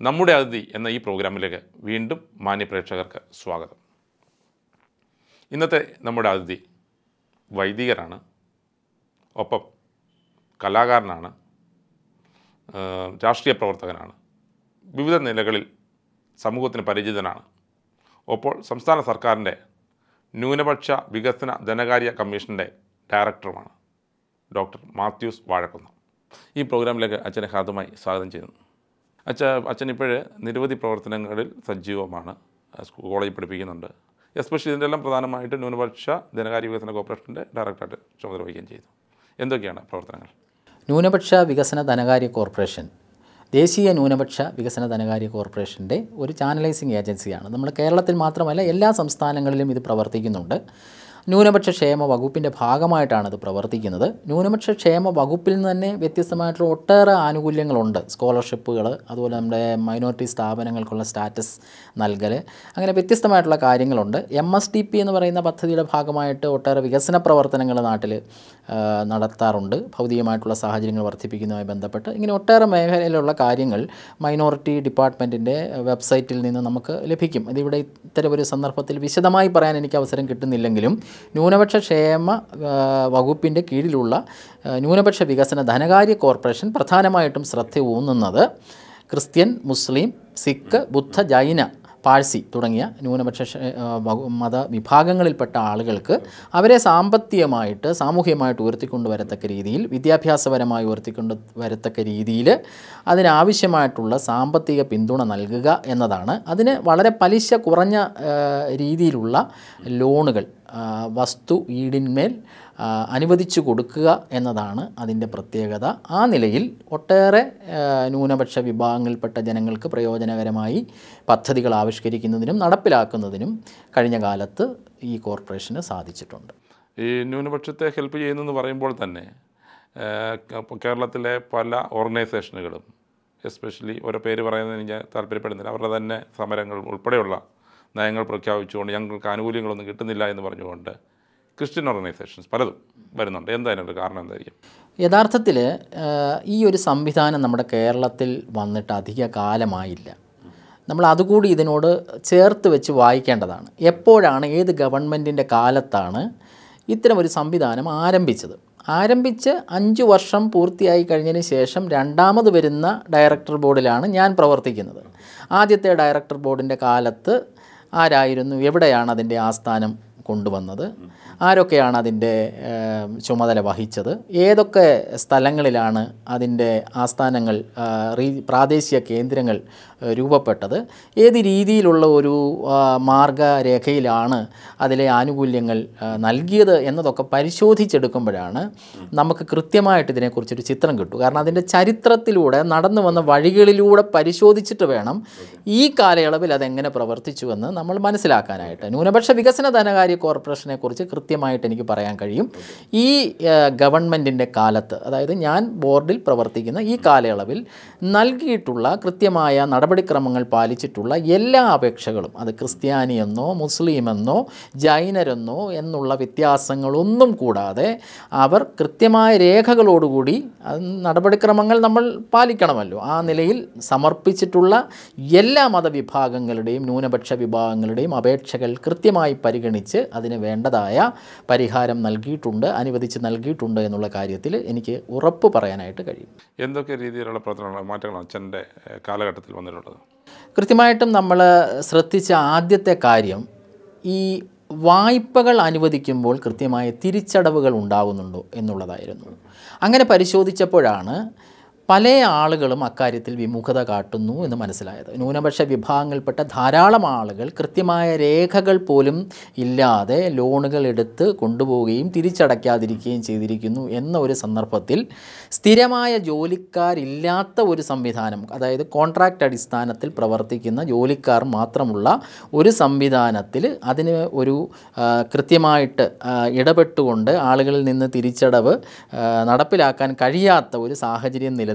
നമ്മുടെ അതിഥി എന്ന ഈ പ്രോഗ്രാമിലേക്ക് വീണ്ടും മാന്യ പ്രേക്ഷകർക്ക് സ്വാഗതം ഇന്നത്തെ നമ്മുടെ അതിഥി വൈദികരാണ് ഒപ്പം കലാകാരനാണ് ആ, രാഷ്ട്രീയ പ്രവർത്തകനാണ് വിവിധ നിലകളിൽ സമൂഹത്തിന് പരിചിതനാണ് ഒപ്പോൾ സംസ്ഥാന സർക്കാരിൻ്റെ ന്യൂനപക്ഷ വികസന ധനകാര്യ കമ്മീഷൻ്റെ ഡയറക്ടറുമാണ് ഡോക്ടർ മാത്യൂസ് വാഴക്കുന്ന് ഈ പ്രോഗ്രാമിലേക്ക് അച്ഛനെ ഹാദമായി സ്വാഗതം ചെയ്യുന്നു അച്ഛ അച്ഛൻ ഇപ്പോൾ നിരവധി പ്രവർത്തനങ്ങളിൽ സജീവമാണ് സ്കൂൾ കോളേജിൽ പഠിപ്പിക്കുന്നുണ്ട് എസ്പെഷ്യലി ഇതിൻ്റെ എല്ലാം പ്രധാനമായിട്ട് ന്യൂനപക്ഷ ധനകാര്യ വികസന കോർപ്പറേഷൻ്റെ ഡയറക്ടറായിട്ട് ചുമതല വഹിക്കുകയും ചെയ്തു എന്തൊക്കെയാണ് പ്രവർത്തനങ്ങൾ ന്യൂനപക്ഷ വികസന ധനകാര്യ കോർപ്പറേഷൻ ദേശീയ ന്യൂനപക്ഷ വികസന ധനകാര്യ കോർപ്പറേഷൻ്റെ ഒരു ചാനലൈസിങ് ഏജൻസിയാണ് നമ്മൾ കേരളത്തിൽ മാത്രമല്ല എല്ലാ സംസ്ഥാനങ്ങളിലും ഇത് പ്രവർത്തിക്കുന്നുണ്ട് ന്യൂനപക്ഷ ക്ഷേമ വകുപ്പിൻ്റെ ഭാഗമായിട്ടാണ് ഇത് പ്രവർത്തിക്കുന്നത് ന്യൂനപക്ഷ ക്ഷേമ വകുപ്പിൽ നിന്ന് തന്നെ വ്യത്യസ്തമായിട്ടുള്ള ഒട്ടേറെ ആനുകൂല്യങ്ങളുണ്ട് സ്കോളർഷിപ്പുകൾ അതുപോലെ നമ്മുടെ മൈനോറിറ്റി സ്ഥാപനങ്ങൾക്കുള്ള സ്റ്റാറ്റസ് നൽകൽ അങ്ങനെ വ്യത്യസ്തമായിട്ടുള്ള കാര്യങ്ങളുണ്ട് എം എസ് ഡി പി എന്ന് പറയുന്ന പദ്ധതിയുടെ ഭാഗമായിട്ട് ഒട്ടേറെ വികസന പ്രവർത്തനങ്ങൾ നാട്ടിൽ ആ, നടത്താറുണ്ട് ഭൗതികമായിട്ടുള്ള സാഹചര്യങ്ങൾ വർദ്ധിപ്പിക്കുന്നതുമായി ബന്ധപ്പെട്ട് ഇങ്ങനെ ഒട്ടേറെ മേഖലയിലുള്ള കാര്യങ്ങൾ മൈനോറിറ്റി ഡിപ്പാർട്ട്മെൻറ്റിൻ്റെ വെബ്സൈറ്റിൽ നിന്ന് നമുക്ക് ലഭിക്കും ഇതിവിടെ ഇത്തരം ഒരു സന്ദർഭത്തിൽ വിശദമായി പറയാൻ എനിക്ക് അവസരം കിട്ടുന്നില്ലെങ്കിലും ന്യൂനപക്ഷ ക്ഷേമ ആ, വകുപ്പിൻ്റെ കീഴിലുള്ള ആ, ന്യൂനപക്ഷ വികസന ധനകാര്യ കോർപ്പറേഷൻ പ്രധാനമായിട്ടും ശ്രദ്ധ ഊന്നുന്നത് ക്രിസ്ത്യൻ മുസ്ലിം സിഖ് ബുദ്ധ ജൈന പാഴ്സി തുടങ്ങിയ ന്യൂനപക്ഷ ക്ഷേ- ആ, വകു- മത വിഭാഗങ്ങളിൽപ്പെട്ട ആളുകൾക്ക് അവരെ സാമ്പത്തികമായിട്ട് സാമൂഹികമായിട്ട് ഉയർത്തിക്കൊണ്ട് വരത്തക്ക രീതിയിൽ വിദ്യാഭ്യാസപരമായി ഉയർത്തിക്കൊണ്ട് വരത്തക്ക രീതിയിൽ അതിനാവശ്യമായിട്ടുള്ള സാമ്പത്തിക പിന്തുണ നൽകുക എന്നതാണ് അതിന് വളരെ പലിശ കുറഞ്ഞ ആ, രീതിയിലുള്ള ലോണുകൾ ആ, വസ്തു ഈടിന്മേൽ ആ, അനുവദിച്ചു കൊടുക്കുക എന്നതാണ് അതിൻ്റെ പ്രത്യേകത ആ നിലയിൽ ഒട്ടേറെ ആ, ന്യൂനപക്ഷ വിഭാഗങ്ങളിൽപ്പെട്ട ജനങ്ങൾക്ക് പ്രയോജനകരമായി പദ്ധതികൾ ആവിഷ്കരിക്കുന്നതിനും നടപ്പിലാക്കുന്നതിനും കഴിഞ്ഞ കാലത്ത് ഈ കോർപ്പറേഷന് സാധിച്ചിട്ടുണ്ട് ഈ ന്യൂനപക്ഷത്തെ ഹെൽപ്പ് ചെയ്യുന്നെന്ന് പറയുമ്പോൾ തന്നെ ഏഹ്, ക- കേരളത്തിലെ പല ഓർഗനൈസേഷനുകളും എസ്പെഷ്യലി ഓരോ പേര് പറയുന്നതിന് ഞാൻ താല്പര്യപ്പെടുന്നില്ല അവരുടെ തന്നെ സമരങ്ങൾ ഉൾപ്പെടെയുള്ള നയങ്ങൾ പ്രഖ്യാപിച്ചുകൊണ്ട് ഞങ്ങൾക്ക് ആനുകൂല്യങ്ങളൊന്നും കിട്ടുന്നില്ല എന്ന് പറഞ്ഞുകൊണ്ട് ക്രിസ്ത്യൻ ഓർഗനൈസേഷൻസ് പലതും വരുന്നുണ്ട് എന്താ അതിനൊരു കാരണം എന്തായിരിക്കും യഥാർത്ഥത്തിൽ ഈ ഒരു സംവിധാനം നമ്മുടെ കേരളത്തിൽ വന്നിട്ട് അധിക കാലമായില്ല നമ്മൾ അതുകൂടി ഇതിനോട് ചേർത്ത് വെച്ച് വായിക്കേണ്ടതാണ് എപ്പോഴാണ് ഏത് ഗവൺമെൻറ്റിൻ്റെ കാലത്താണ് ഇത്തരം ഒരു സംവിധാനം ആരംഭിച്ചത് ആരംഭിച്ച് അഞ്ച് വർഷം പൂർത്തിയായി കഴിഞ്ഞതിന് ശേഷം രണ്ടാമത് വരുന്ന ഡയറക്ടർ ബോർഡിലാണ് ഞാൻ പ്രവർത്തിക്കുന്നത് ആദ്യത്തെ ഡയറക്ടർ ബോർഡിൻ്റെ കാലത്ത് ആരായിരുന്നു എവിടെയാണ് അതിൻ്റെ ആസ്ഥാനം കൊണ്ടുവന്നത് ആരൊക്കെയാണ് അതിൻ്റെ ഏം, ചുമതല വഹിച്ചത് ഏതൊക്കെ സ്ഥലങ്ങളിലാണ് അതിൻ്റെ ആസ്ഥാനങ്ങൾ ആ, റീ പ്രാദേശിക കേന്ദ്രങ്ങൾ ആ, രൂപപ്പെട്ടത് ഏത് രീതിയിലുള്ള ഒരു ആ, മാർഗരേഖയിലാണ് അതിലെ ആനുകൂല്യങ്ങൾ ആ, നൽകിയത് എന്നതൊക്കെ പരിശോധിച്ചെടുക്കുമ്പോഴാണ് നമുക്ക് കൃത്യമായിട്ട് ഇതിനെക്കുറിച്ചൊരു ചിത്രം കിട്ടും കാരണം അതിൻ്റെ ചരിത്രത്തിലൂടെ നടന്നു വന്ന വഴികളിലൂടെ പരിശോധിച്ചിട്ട് വേണം ഈ കാലയളവിൽ അതെങ്ങനെ പ്രവർത്തിച്ചുവെന്ന് നമ്മൾ മനസ്സിലാക്കാനായിട്ട് ന്യൂനപക്ഷ വികസന ധനകാര്യ കോർപ്പറേഷനെ കുറിച്ച് കൃത്യമായിട്ട് എനിക്ക് പറയാൻ കഴിയും ഈ ഗവൺമെൻറ്റിൻ്റെ കാലത്ത് അതായത് ഞാൻ ബോർഡിൽ പ്രവർത്തിക്കുന്ന ഈ കാലയളവിൽ നൽകിയിട്ടുള്ള കൃത്യമായ നടപടിക്രമങ്ങൾ പാലിച്ചിട്ടുള്ള എല്ലാ അപേക്ഷകളും അത് ക്രിസ്ത്യാനിയെന്നോ മുസ്ലിമെന്നോ ജൈനരെന്നോ എന്നുള്ള വ്യത്യാസങ്ങളൊന്നും കൂടാതെ അവർ കൃത്യമായ രേഖകളോടുകൂടി അത് നടപടിക്രമങ്ങൾ നമ്മൾ പാലിക്കണമല്ലോ ആ നിലയിൽ സമർപ്പിച്ചിട്ടുള്ള എല്ലാ മതവിഭാഗങ്ങളുടെയും ന്യൂനപക്ഷ വിഭാഗങ്ങളുടെയും അപേക്ഷകൾ കൃത്യമായി പരിഗണിച്ച് അതിന് വേണ്ടതായ പരിഹാരം നൽകിയിട്ടുണ്ട് അനുവദിച്ച് നൽകിയിട്ടുണ്ട് എന്നുള്ള കാര്യത്തിൽ എനിക്ക് ഉറപ്പ് പറയാനായിട്ട് കഴിയും എന്തൊക്കെ രീതിയിലുള്ള പ്രവർത്തനങ്ങൾ മാറ്റങ്ങളാണ് അച്ഛൻ്റെ ഏഹ്, കാലഘട്ടത്തിൽ വന്നിട്ടുള്ളത് കൃത്യമായിട്ടും നമ്മൾ ശ്രദ്ധിച്ച ആദ്യത്തെ കാര്യം ഈ വായ്പകൾ അനുവദിക്കുമ്പോൾ കൃത്യമായ തിരിച്ചടവുകൾ ഉണ്ടാകുന്നുണ്ടോ എന്നുള്ളതായിരുന്നു അങ്ങനെ പരിശോധിച്ചപ്പോഴാണ് പല ആളുകളും അക്കാര്യത്തിൽ വിമുഖത കാട്ടുന്നു എന്ന് മനസ്സിലായത് ന്യൂനപക്ഷ വിഭാഗങ്ങളിൽപ്പെട്ട ധാരാളം ആളുകൾ കൃത്യമായ രേഖകൾ പോലും ഇല്ലാതെ ലോണുകൾ എടുത്ത് കൊണ്ടുപോവുകയും തിരിച്ചടയ്ക്കാതിരിക്കുകയും ചെയ്തിരിക്കുന്നു എന്ന ഒരു സന്ദർഭത്തിൽ സ്ഥിരമായ ജോലിക്കാരില്ലാത്ത ഒരു സംവിധാനം അതായത് കോൺട്രാക്റ്റ് അടിസ്ഥാനത്തിൽ പ്രവർത്തിക്കുന്ന ജോലിക്കാർ മാത്രമുള്ള ഒരു സംവിധാനത്തിൽ അതിന് ഒരു ആ, കൃത്യമായിട്ട് ആ, ഇടപെട്ടുകൊണ്ട് ആളുകളിൽ നിന്ന് തിരിച്ചടവ് ആ, നടപ്പിലാക്കാൻ കഴിയാത്ത ഒരു സാഹചര്യം നിലനിൽക്കുന്നു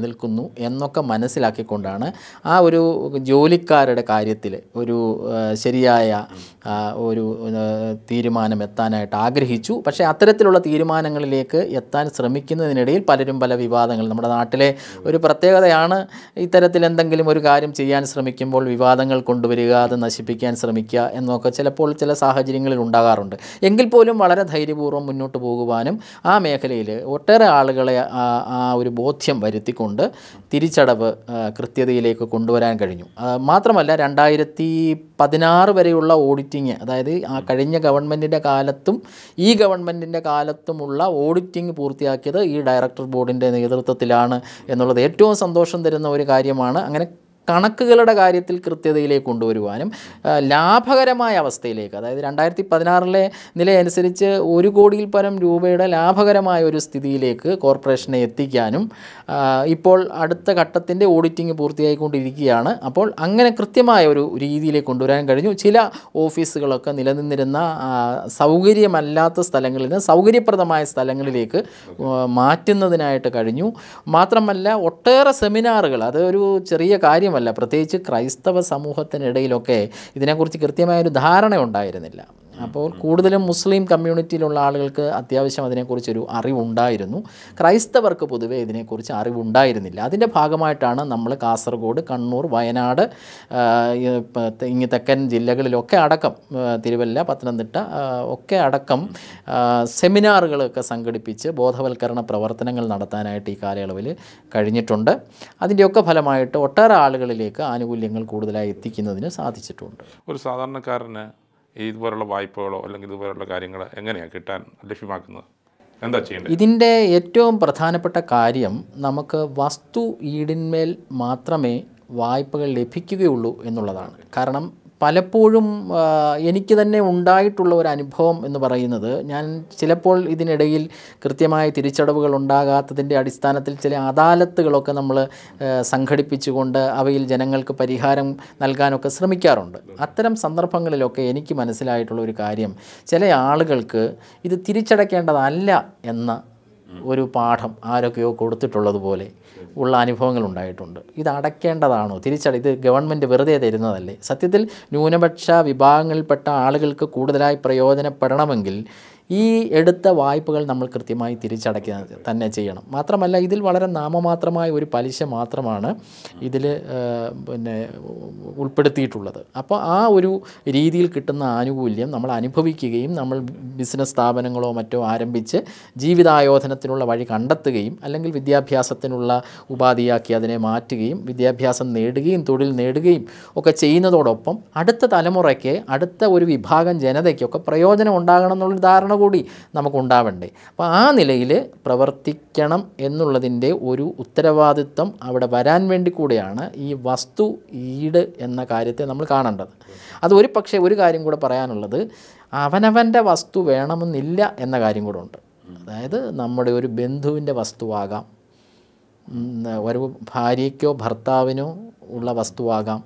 നിലനിൽക്കുന്നു എന്നൊക്കെ മനസ്സിലാക്കിക്കൊണ്ടാണ് ആ ഒരു ജോലിക്കാരുടെ കാര്യത്തിൽ ഒരു ആ, ശരിയായ ആ, ഒരു ആ, തീരുമാനം എത്താനായിട്ട് ആഗ്രഹിച്ചു പക്ഷേ അത്തരത്തിലുള്ള തീരുമാനങ്ങളിലേക്ക് എത്താൻ ശ്രമിക്കുന്നതിനിടയിൽ പലരും പല വിവാദങ്ങൾ നമ്മുടെ നാട്ടിലെ ഒരു പ്രത്യേകതയാണ് ഇത്തരത്തിൽ എന്തെങ്കിലും ഒരു കാര്യം ചെയ്യാൻ ശ്രമിക്കുമ്പോൾ വിവാദങ്ങൾ കൊണ്ടുവരിക അത് നശിപ്പിക്കാൻ ശ്രമിക്കുക എന്നൊക്കെ ചിലപ്പോൾ ചില സാഹചര്യങ്ങളിൽ ഉണ്ടാകാറുണ്ട് എങ്കിൽ പോലും വളരെ ധൈര്യപൂർവ്വം മുന്നോട്ട് പോകുവാനും ആ മേഖലയിൽ ഒട്ടേറെ ആളുകളെ ആ ആ ഒരു ബോധ്യം വരുത്തിക്കൊണ്ട് തിരിച്ചടവ് ആ, കൃത്യതയിലേക്ക് കൊണ്ടുവരാൻ കഴിഞ്ഞു ആ, മാത്രമല്ല രണ്ടായിരത്തി പതിനാറ് വരെയുള്ള ഓഡിറ്റിങ് അതായത് ആ കഴിഞ്ഞ ഗവൺമെൻറ്റിൻ്റെ കാലത്തും ഈ ഗവൺമെൻറ്റിൻ്റെ കാലത്തുമുള്ള ഓഡിറ്റിംഗ് പൂർത്തിയാക്കിയത് ഈ ഡയറക്ടർ ബോർഡിൻ്റെ നേതൃത്വത്തിലാണ് എന്നുള്ളത് ഏറ്റവും സന്തോഷം തരുന്ന ഒരു കാര്യമാണ് അങ്ങനെ കണക്കുകളുടെ കാര്യത്തിൽ കൃത്യതയിലേക്ക് കൊണ്ടുവരുവാനും ആ, ലാഭകരമായ അവസ്ഥയിലേക്ക് അതായത് രണ്ടായിരത്തി പതിനാറിലെ നിലയനുസരിച്ച് ഒരു കോടിയിൽ പരം രൂപയുടെ ലാഭകരമായ ഒരു സ്ഥിതിയിലേക്ക് കോർപ്പറേഷനെ എത്തിക്കാനും ആ, ഇപ്പോൾ അടുത്ത ഘട്ടത്തിൻ്റെ ഓഡിറ്റിംഗ് പൂർത്തിയായിക്കൊണ്ടിരിക്കുകയാണ് അപ്പോൾ അങ്ങനെ കൃത്യമായ ഒരു രീതിയിലേക്ക് കൊണ്ടുവരാൻ കഴിഞ്ഞു ചില ഓഫീസുകളൊക്കെ നിലനിന്നിരുന്ന ആ, സൗകര്യമല്ലാത്ത സ്ഥലങ്ങളിൽ നിന്ന് സൗകര്യപ്രദമായ സ്ഥലങ്ങളിലേക്ക് ആ, മാറ്റുന്നതിനായിട്ട് കഴിഞ്ഞു മാത്രമല്ല ഒട്ടേറെ സെമിനാറുകൾ അത് ഒരു ചെറിയ കാര്യമല്ല പ്രത്യേകിച്ച് ക്രൈസ്തവ സമൂഹത്തിനിടയിലൊക്കെ ഇതിനെക്കുറിച്ച് കൃത്യമായൊരു ധാരണ ഉണ്ടായിരുന്നില്ല അപ്പോൾ കൂടുതലും മുസ്ലിം കമ്മ്യൂണിറ്റിയിലുള്ള ആളുകൾക്ക് അത്യാവശ്യം അതിനെക്കുറിച്ചൊരു അറിവുണ്ടായിരുന്നു ക്രൈസ്തവർക്ക് പൊതുവേ ഇതിനെക്കുറിച്ച് അറിവുണ്ടായിരുന്നില്ല അതിൻ്റെ ഭാഗമായിട്ടാണ് നമ്മൾ കാസർഗോഡ് കണ്ണൂർ വയനാട് ആ, ഈ പ- തെ- ഇങ്ങ് തെക്കൻ ജില്ലകളിലൊക്കെ അടക്കം ആ, തിരുവല്ല പത്തനംതിട്ട ആ, ഒക്കെ അടക്കം ആ, സെമിനാറുകളൊക്കെ സംഘടിപ്പിച്ച് ബോധവൽക്കരണ പ്രവർത്തനങ്ങൾ നടത്താനായിട്ട് ഈ കാലയളവിൽ കഴിഞ്ഞിട്ടുണ്ട് അതിൻ്റെയൊക്കെ ഫലമായിട്ട് ഒട്ടേറെ ആളുകളിലേക്ക് ആനുകൂല്യങ്ങൾ കൂടുതലായി എത്തിക്കുന്നതിന് സാധിച്ചിട്ടുണ്ട് ഒരു സാധാരണക്കാരന് ഈ ഇതുപോലുള്ള വായ്പകളോ അല്ലെങ്കിൽ ഇതുപോലുള്ള കാര്യങ്ങൾ എങ്ങനെയാണ് കിട്ടാൻ ലഭ്യമാക്കുന്നത് എന്താ ചെയ്യേണ്ടത് ഇതിൻ്റെ ഏറ്റവും പ്രധാനപ്പെട്ട കാര്യം നമുക്ക് വസ്തു ഈടിന്മേൽ മാത്രമേ വായ്പകൾ ലഭിക്കുകയുള്ളൂ എന്നുള്ളതാണ് കാരണം പലപ്പോഴും ആ, എനിക്ക് തന്നെ ഉണ്ടായിട്ടുള്ള ഒരു അനുഭവം എന്ന് പറയുന്നത് ഞാൻ ചിലപ്പോൾ ഇതിനിടയിൽ കൃത്യമായ തിരിച്ചടവുകൾ ഉണ്ടാകാത്തതിൻ്റെ അടിസ്ഥാനത്തിൽ ചില അദാലത്തുകളൊക്കെ നമ്മൾ സംഘടിപ്പിച്ചുകൊണ്ട് അവയിൽ ജനങ്ങൾക്ക് പരിഹാരം നൽകാനൊക്കെ ശ്രമിക്കാറുണ്ട് അത്തരം സന്ദർഭങ്ങളിലൊക്കെ എനിക്ക് മനസ്സിലായിട്ടുള്ള ഒരു കാര്യം ചില ആളുകൾക്ക് ഇത് തിരിച്ചടയ്ക്കേണ്ടതല്ല എന്ന ഒരു പാഠം ആരൊക്കെയോ കൊടുത്തിട്ടുള്ളതുപോലെ ഉള്ള അനുഭവങ്ങൾ ഉണ്ടായിട്ടുണ്ട് ഇത് അടയ്ക്കേണ്ടതാണോ തിരിച്ചട ഇത് ഗവൺമെൻറ് വെറുതെ തരുന്നതല്ലേ സത്യത്തിൽ ന്യൂനപക്ഷ വിഭാഗങ്ങളിൽപ്പെട്ട ആളുകൾക്ക് കൂടുതലായി പ്രയോജനപ്പെടണമെങ്കിൽ ഈ എടുത്ത വായ്പകൾ നമ്മൾ കൃത്യമായി തിരിച്ചടയ്ക്കുക തന്നെ ചെയ്യണം മാത്രമല്ല ഇതിൽ വളരെ നാമമാത്രമായ ഒരു പലിശ മാത്രമാണ് ഇതിൽ പിന്നെ ഉൾപ്പെടുത്തിയിട്ടുള്ളത് അപ്പോൾ ആ ഒരു രീതിയിൽ കിട്ടുന്ന ആനുകൂല്യം നമ്മൾ അനുഭവിക്കുകയും നമ്മൾ ബിസിനസ് സ്ഥാപനങ്ങളോ മറ്റോ ആരംഭിച്ച് ജീവിതായോധനത്തിനുള്ള വഴി കണ്ടെത്തുകയും അല്ലെങ്കിൽ വിദ്യാഭ്യാസത്തിനുള്ള ഉപാധിയാക്കി അതിനെ മാറ്റുകയും വിദ്യാഭ്യാസം നേടുകയും തൊഴിൽ നേടുകയും ഒക്കെ ചെയ്യുന്നതോടൊപ്പം അടുത്ത തലമുറയ്ക്ക് അടുത്ത ഒരു വിഭാഗം ജനതയ്ക്കൊക്കെ പ്രയോജനം ഉണ്ടാകണം എന്നുള്ളൊരു ധാരണ കൂടി നമുക്കുണ്ടാവണ്ടേ അപ്പോൾ ആ നിലയിൽ പ്രവർത്തിക്കണം എന്നുള്ളതിൻ്റെ ഒരു ഉത്തരവാദിത്വം അവിടെ വരാൻ വേണ്ടി കൂടെയാണ് ഈ വസ്തു ഈട് എന്ന കാര്യത്തെ നമ്മൾ കാണേണ്ടത് അത് ഒരു പക്ഷേ ഒരു കാര്യം കൂടെ പറയാനുള്ളത് അവനവൻ്റെ വസ്തു വേണമെന്നില്ല എന്ന കാര്യം കൂടെ ഉണ്ട് അതായത് നമ്മുടെ ഒരു ബന്ധുവിൻ്റെ വസ്തുവാകാം ഉം, ഒരു ഭാര്യയ്ക്കോ ഭർത്താവിനോ ഉള്ള വസ്തുവാകാം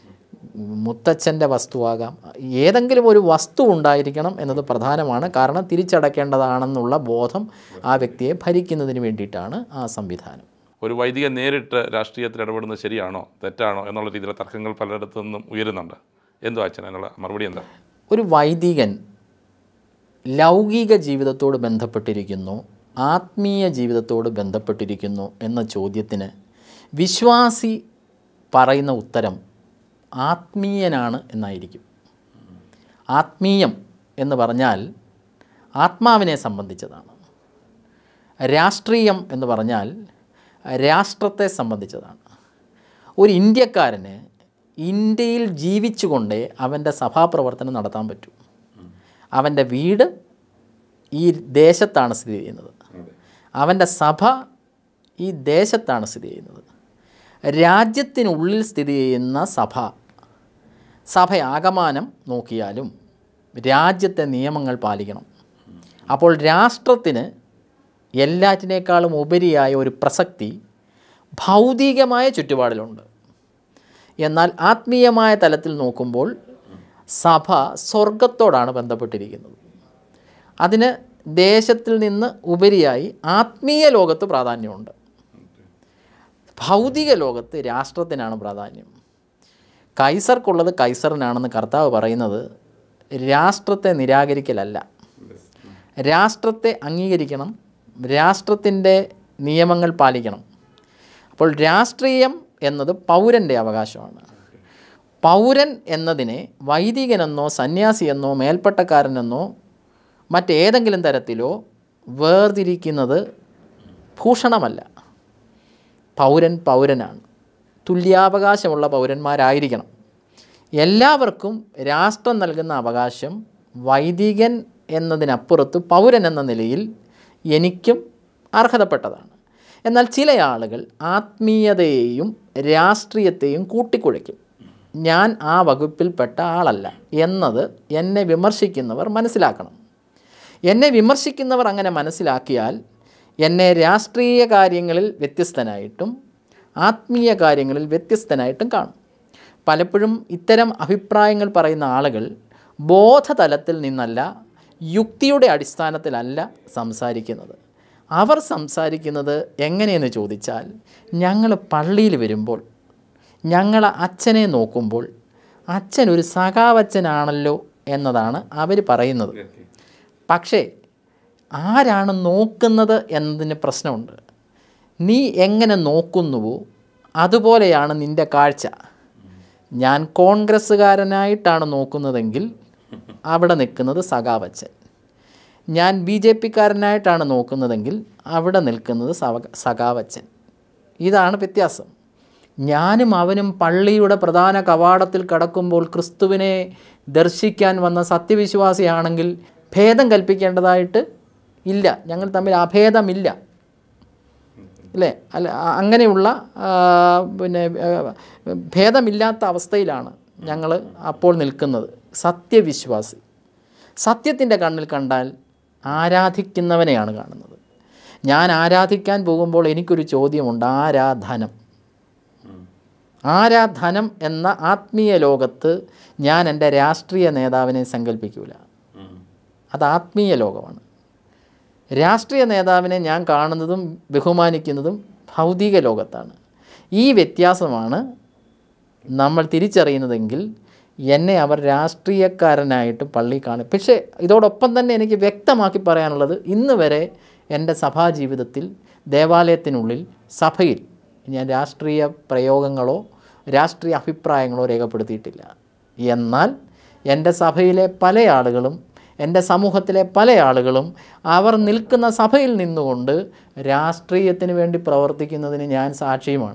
മുത്തച്ഛൻ്റെ വസ്തുവാകാം ഏതെങ്കിലും ഒരു വസ്തു ഉണ്ടായിരിക്കണം എന്നത് പ്രധാനമാണ് കാരണം തിരിച്ചടയ്ക്കേണ്ടതാണെന്നുള്ള ബോധം ആ വ്യക്തിയെ ഭരിക്കുന്നതിന് വേണ്ടിയിട്ടാണ് ആ സംവിധാനം ഒരു വൈദികൻ നേരിട്ട് രാഷ്ട്രീയത്തിൽ ഇടപെടുന്നത് ശരിയാണോ തെറ്റാണോ എന്നുള്ള രീതിയിലുള്ള തർക്കങ്ങൾ പലയിടത്തു നിന്നും ഉയരുന്നുണ്ട് എന്തോ അച്ഛൻ അതിനുള്ള മറുപടി എന്താ ഒരു വൈദികൻ ലൗകിക ജീവിതത്തോട് ബന്ധപ്പെട്ടിരിക്കുന്നു ആത്മീയ ജീവിതത്തോട് ബന്ധപ്പെട്ടിരിക്കുന്നു എന്ന ചോദ്യത്തിന് വിശ്വാസി പറയുന്ന ഉത്തരം ആത്മീയനാണ് എന്നായിരിക്കും ആത്മീയം എന്ന് പറഞ്ഞാൽ ആത്മാവിനെ സംബന്ധിച്ചതാണ് രാഷ്ട്രീയം എന്ന് പറഞ്ഞാൽ രാഷ്ട്രത്തെ സംബന്ധിച്ചതാണ് ഒരു ഇന്ത്യക്കാരന് ഇന്ത്യയിൽ ജീവിച്ചുകൊണ്ടേ അവൻ്റെ സഭാപ്രവർത്തനം നടത്താൻ പറ്റൂ അവൻ്റെ വീട് ഈ ദേശത്താണ് സ്ഥിതി ചെയ്യുന്നത് അവൻ്റെ സഭ ഈ ദേശത്താണ് സ്ഥിതി ചെയ്യുന്നത് രാജ്യത്തിനുള്ളിൽ സ്ഥിതി ചെയ്യുന്ന സഭ സഭയാകമാനം നോക്കിയാലും രാജ്യത്തെ നിയമങ്ങൾ പാലിക്കണം അപ്പോൾ രാഷ്ട്രത്തിന് എല്ലാറ്റിനേക്കാളും ഉപരിയായ ഒരു പ്രസക്തി ഭൗതികമായ ചുറ്റുപാടിലുണ്ട് എന്നാൽ ആത്മീയമായ തലത്തിൽ നോക്കുമ്പോൾ സഭ സ്വർഗത്തോടാണ് ബന്ധപ്പെട്ടിരിക്കുന്നത് അതിന് ദേശത്തിൽ നിന്ന് ഉപരിയായി ആത്മീയ ലോകത്ത് പ്രാധാന്യമുണ്ട് ഭൗതിക ലോകത്ത് രാഷ്ട്രത്തിനാണ് പ്രാധാന്യം കൈസർക്കുള്ളത് കൈസറിനാണെന്ന് കർത്താവ് പറയുന്നത് രാഷ്ട്രത്തെ നിരാകരിക്കലല്ല രാഷ്ട്രത്തെ അംഗീകരിക്കണം രാഷ്ട്രത്തിൻ്റെ നിയമങ്ങൾ പാലിക്കണം അപ്പോൾ രാഷ്ട്രീയം എന്നത് പൗരൻ്റെ അവകാശമാണ് പൗരൻ എന്നതിനെ വൈദികനെന്നോ സന്യാസിയെന്നോ മേൽപ്പട്ടക്കാരനെന്നോ മറ്റേതെങ്കിലും തരത്തിലോ വേർതിരിക്കുന്നത് ഭൂഷണമല്ല പൗരൻ പൗരനാണ് തുല്യാവകാശമുള്ള പൗരന്മാരായിരിക്കണം എല്ലാവർക്കും രാഷ്ട്രം നൽകുന്ന അവകാശം വൈദികൻ എന്നതിനപ്പുറത്ത് പൗരൻ എന്ന നിലയിൽ എനിക്കും അർഹതപ്പെട്ടതാണ് എന്നാൽ ചില ആളുകൾ ആത്മീയതയെയും രാഷ്ട്രീയത്തെയും കൂട്ടിക്കുഴയ്ക്കും ഞാൻ ആ വകുപ്പിൽപ്പെട്ട ആളല്ല എന്നത് എന്നെ വിമർശിക്കുന്നവർ മനസ്സിലാക്കണം എന്നെ വിമർശിക്കുന്നവർ അങ്ങനെ മനസ്സിലാക്കിയാൽ എന്നെ രാഷ്ട്രീയ കാര്യങ്ങളിൽ വ്യത്യസ്തനായിട്ടും ആത്മീയ കാര്യങ്ങളിൽ വ്യത്യസ്തനായിട്ടും കാണും പലപ്പോഴും ഇത്തരം അഭിപ്രായങ്ങൾ പറയുന്ന ആളുകൾ ബോധതലത്തിൽ നിന്നല്ല യുക്തിയുടെ അടിസ്ഥാനത്തിലല്ല സംസാരിക്കുന്നത് അവർ സംസാരിക്കുന്നത് എങ്ങനെയെന്ന് ചോദിച്ചാൽ ഞങ്ങൾ പള്ളിയിൽ വരുമ്പോൾ ഞങ്ങൾ അച്ഛനെ നോക്കുമ്പോൾ അച്ഛൻ ഒരു സഖാവച്ഛനാണല്ലോ എന്നതാണ് അവർ പറയുന്നത് പക്ഷേ ആരാണ് നോക്കുന്നത് എന്നതിന് പ്രശ്നമുണ്ട് നീ എങ്ങനെ നോക്കുന്നുവോ അതുപോലെയാണ് നിൻ്റെ കാഴ്ച ഞാൻ കോൺഗ്രസ്സുകാരനായിട്ടാണ് നോക്കുന്നതെങ്കിൽ അവിടെ നിൽക്കുന്നത് സഖാവച്ചൻ ഞാൻ ബി ജെ പിക്കാരനായിട്ടാണ് നോക്കുന്നതെങ്കിൽ അവിടെ നിൽക്കുന്നത് സവ സഖാവച്ചൻ ഇതാണ് വ്യത്യാസം ഞാനും അവനും പള്ളിയുടെ പ്രധാന കവാടത്തിൽ കടക്കുമ്പോൾ ക്രിസ്തുവിനെ ദർശിക്കാൻ വന്ന സത്യവിശ്വാസിയാണെങ്കിൽ ഭേദം കൽപ്പിക്കേണ്ടതായിട്ട് ഇല്ല ഞങ്ങൾ തമ്മിൽ അഭേദമില്ല അല്ലേ അല്ല അ- അങ്ങനെയുള്ള ആ, പിന്നെ ആ, ഭേദമില്ലാത്ത അവസ്ഥയിലാണ് ഞങ്ങൾ അപ്പോൾ നിൽക്കുന്നത് സത്യവിശ്വാസി സത്യത്തിൻ്റെ കണ്ണിൽ കണ്ടാൽ ആരാധിക്കുന്നവനെയാണ് കാണുന്നത് ഞാൻ ആരാധിക്കാൻ പോകുമ്പോൾ എനിക്കൊരു ചോദ്യമുണ്ട് ആരാധനം ആരാധനം എന്ന ആത്മീയ ലോകത്ത് ഞാൻ എൻ്റെ രാഷ്ട്രീയ നേതാവിനെ സങ്കല്പിക്കൂല അത് ആത്മീയ ലോകമാണ് രാഷ്ട്രീയ നേതാവിനെ ഞാൻ കാണുന്നതും ബഹുമാനിക്കുന്നതും ഭൗതിക ലോകത്താണ് ഈ വ്യത്യാസമാണ് നമ്മൾ തിരിച്ചറിയുന്നതെങ്കിൽ എന്നെ അവർ രാഷ്ട്രീയക്കാരനായിട്ട് പള്ളി കാണും പക്ഷേ ഇതോടൊപ്പം തന്നെ എനിക്ക് വ്യക്തമാക്കി പറയാനുള്ളത് ഇന്ന് വരെ എൻ്റെ സഭാജീവിതത്തിൽ ദേവാലയത്തിനുള്ളിൽ സഭയിൽ ഞാൻ രാഷ്ട്രീയ പ്രയോഗങ്ങളോ രാഷ്ട്രീയ അഭിപ്രായങ്ങളോ രേഖപ്പെടുത്തിയിട്ടില്ല എന്നാൽ എൻ്റെ സഭയിലെ പല ആളുകളും എൻ്റെ സമൂഹത്തിലെ പല ആളുകളും അവർ നിൽക്കുന്ന സഭയിൽ നിന്നുകൊണ്ട് രാഷ്ട്രീയത്തിന് വേണ്ടി പ്രവർത്തിക്കുന്നതിന് ഞാൻ സാക്ഷിയുമാണ്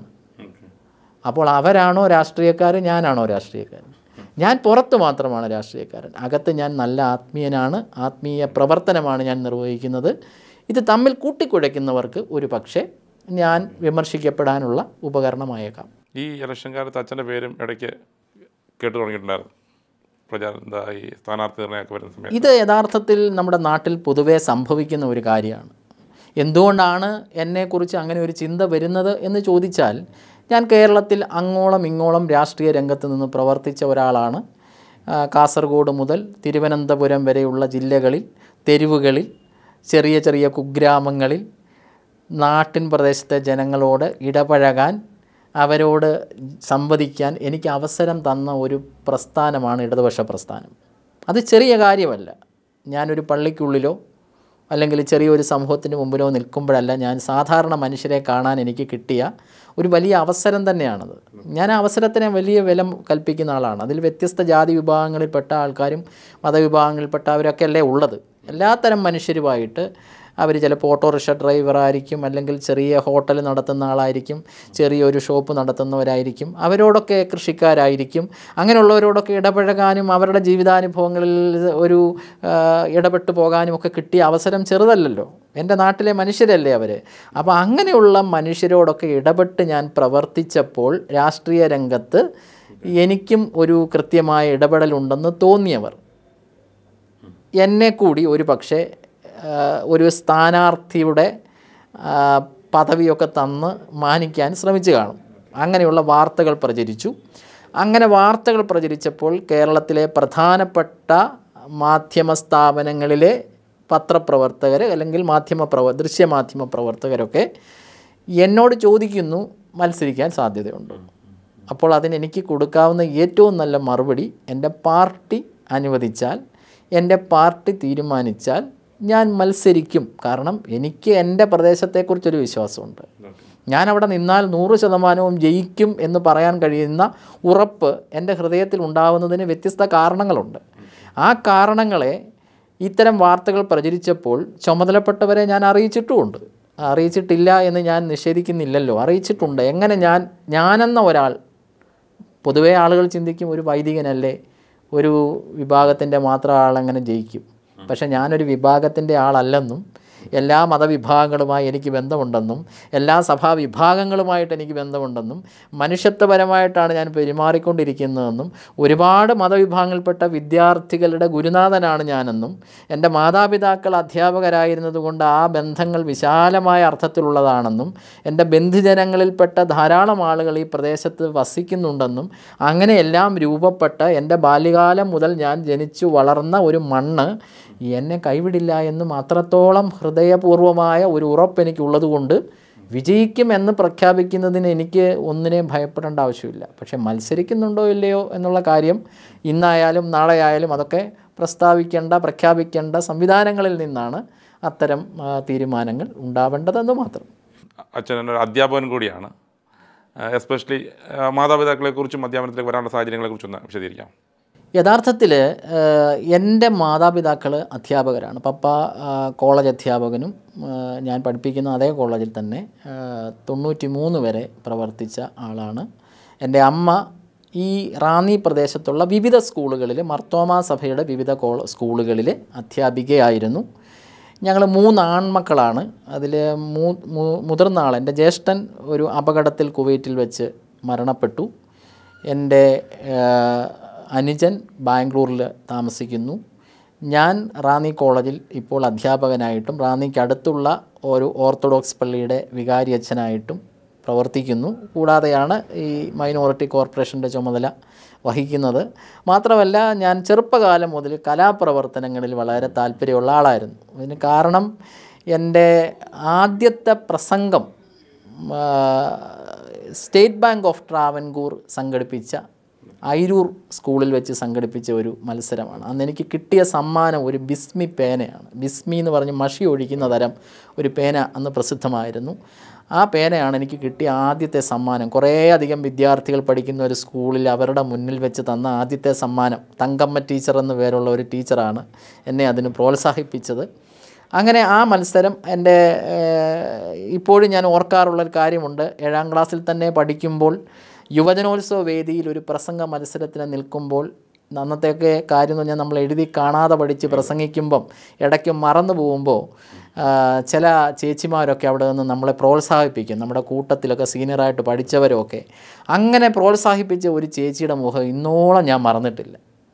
അപ്പോൾ അവരാണോ രാഷ്ട്രീയക്കാർ ഞാനാണോ രാഷ്ട്രീയക്കാരൻ ഞാൻ പുറത്ത് മാത്രമാണ് രാഷ്ട്രീയക്കാരൻ അകത്ത് ഞാൻ നല്ല ആത്മീയനാണ് ആത്മീയ പ്രവർത്തനമാണ് ഞാൻ നിർവഹിക്കുന്നത് ഇത് തമ്മിൽ കൂട്ടിക്കുഴയ്ക്കുന്നവർക്ക് ഒരു പക്ഷേ ഞാൻ വിമർശിക്കപ്പെടാനുള്ള ഉപകരണമായേക്കാം ഈ ഇലക്ഷൻ കാലത്ത് അച്ഛൻ്റെ പേരും ഇടയ്ക്ക് കേട്ടു തുടങ്ങിയിട്ടുണ്ടായിരുന്നു പ്രചാരണം എന്താ ഈ സ്ഥാനാർത്ഥി നിർണ്ണയമൊക്കെ വരുന്ന സമയത്ത് ഇത് യഥാർത്ഥത്തിൽ നമ്മുടെ നാട്ടിൽ പൊതുവെ സംഭവിക്കുന്ന ഒരു കാര്യമാണ് എന്തുകൊണ്ടാണ് എന്നെക്കുറിച്ച് അങ്ങനെ ഒരു ചിന്ത വരുന്നത് എന്ന് ചോദിച്ചാൽ ഞാൻ കേരളത്തിൽ അങ്ങോളം ഇങ്ങോളം രാഷ്ട്രീയ രംഗത്ത് നിന്ന് പ്രവർത്തിച്ച ഒരാളാണ് ആ, കാസർഗോഡ് മുതൽ തിരുവനന്തപുരം വരെയുള്ള ജില്ലകളിൽ തെരുവുകളിൽ ചെറിയ ചെറിയ കുഗ്രാമങ്ങളിൽ നാട്ടിൻ പ്രദേശത്തെ ജനങ്ങളോട് ഇടപഴകാൻ അവരോട് സംവദിക്കാൻ എനിക്ക് അവസരം തന്ന ഒരു പ്രസ്ഥാനമാണ് ഇടതുപക്ഷ പ്രസ്ഥാനം അത് ചെറിയ കാര്യമല്ല ഞാനൊരു പള്ളിക്കുള്ളിലോ അല്ലെങ്കിൽ ചെറിയൊരു സമൂഹത്തിന് മുമ്പിലോ നിൽക്കുമ്പോഴല്ല ഞാൻ സാധാരണ മനുഷ്യരെ കാണാൻ എനിക്ക് കിട്ടിയ ഒരു വലിയ അവസരം തന്നെയാണത് ഞാൻ ആ അവസരത്തിനെ വലിയ വില കൽപ്പിക്കുന്ന ആളാണ് അതിൽ വ്യത്യസ്ത ജാതി വിഭാഗങ്ങളിൽപ്പെട്ട ആൾക്കാരും മതവിഭാഗങ്ങളിൽപ്പെട്ടവരൊക്കെ അല്ലേ ഉള്ളത് എല്ലാത്തരം മനുഷ്യരുമായിട്ട് അവർ ചിലപ്പോൾ ഓട്ടോറിക്ഷ ഡ്രൈവറായിരിക്കും അല്ലെങ്കിൽ ചെറിയ ഹോട്ടൽ നടത്തുന്ന ആളായിരിക്കും ചെറിയൊരു ഷോപ്പ് നടത്തുന്നവരായിരിക്കും അവരോടൊക്കെ കൃഷിക്കാരായിരിക്കും അങ്ങനെയുള്ളവരോടൊക്കെ ഇടപഴകാനും അവരുടെ ജീവിതാനുഭവങ്ങളിൽ ഒരു ആ, ഇടപെട്ട് പോകാനും ഒക്കെ കിട്ടിയ അവസരം ചെറുതല്ലല്ലോ എൻ്റെ നാട്ടിലെ മനുഷ്യരല്ലേ അവർ അപ്പോൾ അങ്ങനെയുള്ള മനുഷ്യരോടൊക്കെ ഇടപെട്ട് ഞാൻ പ്രവർത്തിച്ചപ്പോൾ രാഷ്ട്രീയ രംഗത്ത് എനിക്കും ഒരു കൃത്യമായ ഇടപെടലുണ്ടെന്ന് തോന്നിയവർ എന്നെ കൂടി ഒരു പക്ഷേ ആ, ഒരു സ്ഥാനാർത്ഥിയുടെ ആ, പദവിയൊക്കെ തന്ന് മാനിക്കാൻ ശ്രമിച്ചു കാണും അങ്ങനെയുള്ള വാർത്തകൾ പ്രചരിച്ചു അങ്ങനെ വാർത്തകൾ പ്രചരിച്ചപ്പോൾ കേരളത്തിലെ പ്രധാനപ്പെട്ട മാധ്യമ സ്ഥാപനങ്ങളിലെ പത്രപ്രവർത്തകർ അല്ലെങ്കിൽ മാധ്യമ പ്രവ ദൃശ്യമാധ്യമ പ്രവർത്തകരൊക്കെ എന്നോട് ചോദിക്കുന്നു മത്സരിക്കാൻ സാധ്യതയുണ്ട് അപ്പോൾ അതിന് എനിക്ക് കൊടുക്കാവുന്ന ഏറ്റവും നല്ല മറുപടി എൻ്റെ പാർട്ടി അനുവദിച്ചാൽ എൻ്റെ പാർട്ടി തീരുമാനിച്ചാൽ ഞാൻ മത്സരിക്കും കാരണം എനിക്ക് എൻ്റെ പ്രദേശത്തെക്കുറിച്ചൊരു വിശ്വാസമുണ്ട് ഞാൻ അവിടെ നിന്നാൽ നൂറ് ശതമാനവും ജയിക്കും എന്ന് പറയാൻ കഴിയുന്ന ഉറപ്പ് എൻ്റെ ഹൃദയത്തിൽ ഉണ്ടാവുന്നതിന് വ്യത്യസ്ത കാരണങ്ങളുണ്ട് ആ കാരണങ്ങളെ ഇത്തരം വാർത്തകൾ പ്രചരിച്ചപ്പോൾ ചുമതലപ്പെട്ടവരെ ഞാൻ അറിയിച്ചിട്ടുമുണ്ട് അറിയിച്ചിട്ടില്ല എന്ന് ഞാൻ നിഷേധിക്കുന്നില്ലല്ലോ അറിയിച്ചിട്ടുണ്ട് എങ്ങനെ ഞാൻ ഞാനെന്ന ഒരാൾ പൊതുവേ ആളുകൾ ചിന്തിക്കും ഒരു വൈദികനല്ലേ ഒരു വിഭാഗത്തിൻ്റെ മാത്രം ആളെങ്ങനെ ജയിക്കും പക്ഷേ ഞാനൊരു വിഭാഗത്തിൻ്റെ ആളല്ലെന്നും എല്ലാ മതവിഭാഗങ്ങളുമായി എനിക്ക് ബന്ധമുണ്ടെന്നും എല്ലാ സഭാ വിഭാഗങ്ങളുമായിട്ട് എനിക്ക് ബന്ധമുണ്ടെന്നും മനുഷ്യത്വപരമായിട്ടാണ് ഞാൻ പെരുമാറിക്കൊണ്ടിരിക്കുന്നതെന്നും ഒരുപാട് മതവിഭാഗങ്ങളിൽപ്പെട്ട വിദ്യാർത്ഥികളുടെ ഗുരുനാഥനാണ് ഞാനെന്നും എൻ്റെ മാതാപിതാക്കൾ അധ്യാപകരായിരുന്നതുകൊണ്ട് ആ ബന്ധങ്ങൾ വിശാലമായ അർത്ഥത്തിലുള്ളതാണെന്നും എൻ്റെ ബന്ധുജനങ്ങളിൽപ്പെട്ട ധാരാളം ആളുകൾ ഈ പ്രദേശത്ത് വസിക്കുന്നുണ്ടെന്നും അങ്ങനെയെല്ലാം രൂപപ്പെട്ട എൻ്റെ ബാല്യകാലം മുതൽ ഞാൻ ജനിച്ചു വളർന്ന ഒരു മണ്ണ് എന്നെ കൈവിടില്ല എന്നും അത്രത്തോളം ഹൃദയപൂർവമായ ഒരു ഉറപ്പ് എനിക്കുള്ളതുകൊണ്ട് വിജയിക്കും എന്ന് പ്രഖ്യാപിക്കുന്നതിന് എനിക്ക് ഒന്നിനെയും ഭയപ്പെടേണ്ട ആവശ്യമില്ല പക്ഷേ മത്സരിക്കുന്നുണ്ടോ ഇല്ലയോ എന്നുള്ള കാര്യം ഇന്നായാലും നാളെ ആയാലും അതൊക്കെ പ്രസ്താവിക്കേണ്ട പ്രഖ്യാപിക്കേണ്ട സംവിധാനങ്ങളിൽ നിന്നാണ് അത്തരം ആ, തീരുമാനങ്ങൾ ഉണ്ടാവേണ്ടതെന്ന് മാത്രം അച്ഛൻ ഒരു അധ്യാപകൻ കൂടിയാണ് എസ്പെഷ്യലി മാതാപിതാക്കളെക്കുറിച്ചും അധ്യാപനത്തിലേക്ക് വരാനുള്ള സാഹചര്യങ്ങളെക്കുറിച്ചൊന്ന് വിശദീകരിക്കാം യഥാർത്ഥത്തിൽ എൻ്റെ മാതാപിതാക്കൾ അധ്യാപകരാണ് പപ്പ ആ, കോളേജ് അധ്യാപകനും ആ, ഞാൻ പഠിപ്പിക്കുന്ന അതേ കോളേജിൽ തന്നെ തൊണ്ണൂറ്റി മൂന്ന് വരെ പ്രവർത്തിച്ച ആളാണ് എൻ്റെ അമ്മ ഈ റാന്നി പ്രദേശത്തുള്ള വിവിധ സ്കൂളുകളിൽ മർത്തോമ സഭയുടെ വിവിധ കോ സ്കൂളുകളിൽ അധ്യാപികയായിരുന്നു ഞങ്ങൾ മൂന്ന് ആൺമക്കളാണ് അതിൽ മൂ മു- മുതിർന്ന ആൾ എൻ്റെ ജ്യേഷ്ഠൻ ഒരു അപകടത്തിൽ കുവൈറ്റിൽ വെച്ച് മരണപ്പെട്ടു എൻ്റെ ആ, അനുജൻ ബാംഗ്ലൂരിൽ താമസിക്കുന്നു ഞാൻ റാന്നി കോളേജിൽ ഇപ്പോൾ അധ്യാപകനായിട്ടും റാന്നിക്ക് അടുത്തുള്ള ഒരു ഓർത്തഡോക്സ് പള്ളിയുടെ വികാരി അച്ഛനായിട്ടും പ്രവർത്തിക്കുന്നു കൂടാതെയാണ് ഈ മൈനോറിറ്റി കോർപ്പറേഷൻ്റെ ചുമതല വഹിക്കുന്നത് മാത്രമല്ല ഞാൻ ചെറുപ്പകാലം മുതൽ കലാപ്രവർത്തനങ്ങളിൽ വളരെ താല്പര്യമുള്ള ആളായിരുന്നു അതിന് കാരണം എൻ്റെ ആദ്യത്തെ പ്രസംഗം ആ, സ്റ്റേറ്റ് ബാങ്ക് ഓഫ് ട്രാവൻകൂർ സംഘടിപ്പിച്ച ഐരൂർ സ്കൂളിൽ വെച്ച് സംഘടിപ്പിച്ച ഒരു മത്സരമാണ് അന്ന് എനിക്ക് കിട്ടിയ സമ്മാനം ഒരു ബിസ്മി പേനയാണ് ബിസ്മി എന്ന് പറഞ്ഞ് മഷി ഒഴിക്കുന്ന തരം ഒരു പേന അന്ന് പ്രസിദ്ധമായിരുന്നു ആ പേനയാണ് എനിക്ക് കിട്ടിയ ആദ്യത്തെ സമ്മാനം കുറേയധികം വിദ്യാർത്ഥികൾ പഠിക്കുന്ന ഒരു സ്കൂളിൽ അവരുടെ മുന്നിൽ വെച്ച് തന്ന ആദ്യത്തെ സമ്മാനം തങ്കമ്മ ടീച്ചർ എന്ന പേരുള്ള ഒരു ടീച്ചറാണ് എന്നെ അതിന് പ്രോത്സാഹിപ്പിച്ചത് അങ്ങനെ ആ മത്സരം എൻ്റെ ഏഹ്, ഇപ്പോഴും ഞാൻ ഓർക്കാറുള്ളൊരു കാര്യമുണ്ട് ഏഴാം ക്ലാസ്സിൽ തന്നെ പഠിക്കുമ്പോൾ യുവജനോത്സവ വേദിയിൽ ഒരു പ്രസംഗ മത്സരത്തിന് നിൽക്കുമ്പോൾ അന്നത്തെയൊക്കെ കാര്യം എന്ന് പറഞ്ഞാൽ നമ്മൾ എഴുതി കാണാതെ പഠിച്ച് പ്രസംഗിക്കുമ്പം ഇടയ്ക്ക് മറന്നു പോകുമ്പോൾ ആ, ചില ചേച്ചിമാരൊക്കെ അവിടെ നിന്ന് നമ്മളെ പ്രോത്സാഹിപ്പിക്കും നമ്മുടെ കൂട്ടത്തിലൊക്കെ സീനിയറായിട്ട് പഠിച്ചവരൊക്കെ അങ്ങനെ പ്രോത്സാഹിപ്പിച്ച ഒരു ചേച്ചിയുടെ മുഖം ഇന്നോളം ഞാൻ മറന്നിട്ടില്ല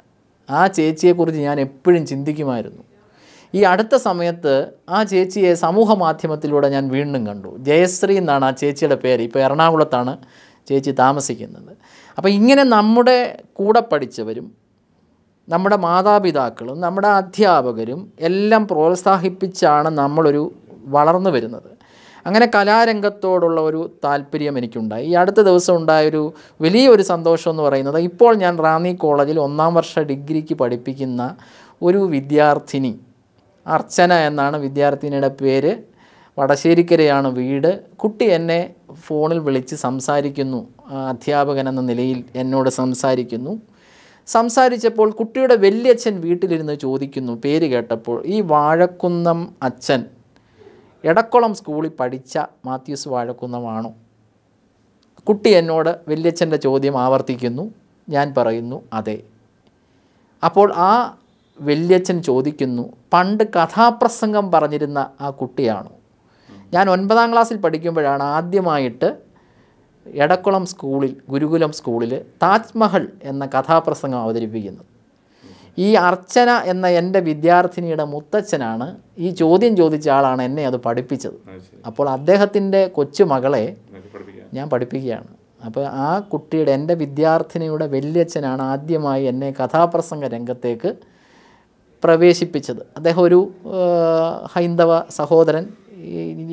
ആ ചേച്ചിയെക്കുറിച്ച് ഞാൻ എപ്പോഴും ചിന്തിക്കുമായിരുന്നു ഈ അടുത്ത സമയത്ത് ആ ചേച്ചിയെ സമൂഹ മാധ്യമത്തിലൂടെ ഞാൻ വീണ്ടും കണ്ടു ജയശ്രീ എന്നാണ് ആ ചേച്ചിയുടെ പേര് ഇപ്പോൾ എറണാകുളത്താണ് ചേച്ചി താമസിക്കുന്നത് അപ്പോൾ ഇങ്ങനെ നമ്മുടെ കൂടെ പഠിച്ചവരും നമ്മുടെ മാതാപിതാക്കളും നമ്മുടെ അധ്യാപകരും എല്ലാം പ്രോത്സാഹിപ്പിച്ചാണ് നമ്മളൊരു വളർന്നു വരുന്നത് അങ്ങനെ കലാരംഗത്തോടുള്ള ഒരു താല്പര്യം എനിക്കുണ്ടായി ഈ അടുത്ത ദിവസം ഉണ്ടായൊരു വലിയൊരു സന്തോഷം എന്ന് പറയുന്നത് ഇപ്പോൾ ഞാൻ റാന്നി കോളേജിൽ ഒന്നാം വർഷ ഡിഗ്രിക്ക് പഠിപ്പിക്കുന്ന ഒരു വിദ്യാർത്ഥിനി അർച്ചന എന്നാണ് വിദ്യാർത്ഥിനിയുടെ പേര് വടശ്ശേരിക്കരയാണ് വീട് കുട്ടി എന്നെ ഫോണിൽ വിളിച്ച് സംസാരിക്കുന്നു ആ, അധ്യാപകൻ എന്ന നിലയിൽ എന്നോട് സംസാരിക്കുന്നു സംസാരിച്ചപ്പോൾ കുട്ടിയുടെ വല്യച്ഛൻ വീട്ടിലിരുന്ന് ചോദിക്കുന്നു പേര് കേട്ടപ്പോൾ ഈ വാഴക്കുന്നം അച്ഛൻ എടക്കുളം സ്കൂളിൽ പഠിച്ച മാത്യൂസ് വാഴക്കുന്നമാണോ കുട്ടി എന്നോട് വല്യച്ഛൻ്റെ ചോദ്യം ആവർത്തിക്കുന്നു ഞാൻ പറയുന്നു അതെ അപ്പോൾ ആ വല്യച്ഛൻ ചോദിക്കുന്നു പണ്ട് കഥാപ്രസംഗം പറഞ്ഞിരുന്ന ആ കുട്ടിയാണോ ഞാൻ ഒൻപതാം ക്ലാസ്സിൽ പഠിക്കുമ്പോഴാണ് ആദ്യമായിട്ട് എടക്കുളം സ്കൂളിൽ ഗുരുകുലം സ്കൂളിൽ താജ്മഹൽ എന്ന കഥാപ്രസംഗം അവതരിപ്പിക്കുന്നത് ഈ അർച്ചന എന്ന എൻ്റെ വിദ്യാർത്ഥിനിയുടെ മുത്തച്ഛനാണ് ഈ ചോദ്യം ചോദിച്ച ആളാണ് എന്നെ അത് പഠിപ്പിച്ചത് അപ്പോൾ അദ്ദേഹത്തിൻ്റെ കൊച്ചുമകളെ ഞാൻ പഠിപ്പിക്കുകയാണ് അപ്പോൾ ആ കുട്ടിയുടെ എൻ്റെ വിദ്യാർത്ഥിനിയുടെ വല്യച്ഛനാണ് ആദ്യമായി എന്നെ കഥാപ്രസംഗ രംഗത്തേക്ക് പ്രവേശിപ്പിച്ചത് അദ്ദേഹം ഒരു ആ, ഹൈന്ദവ സഹോദരൻ ഈ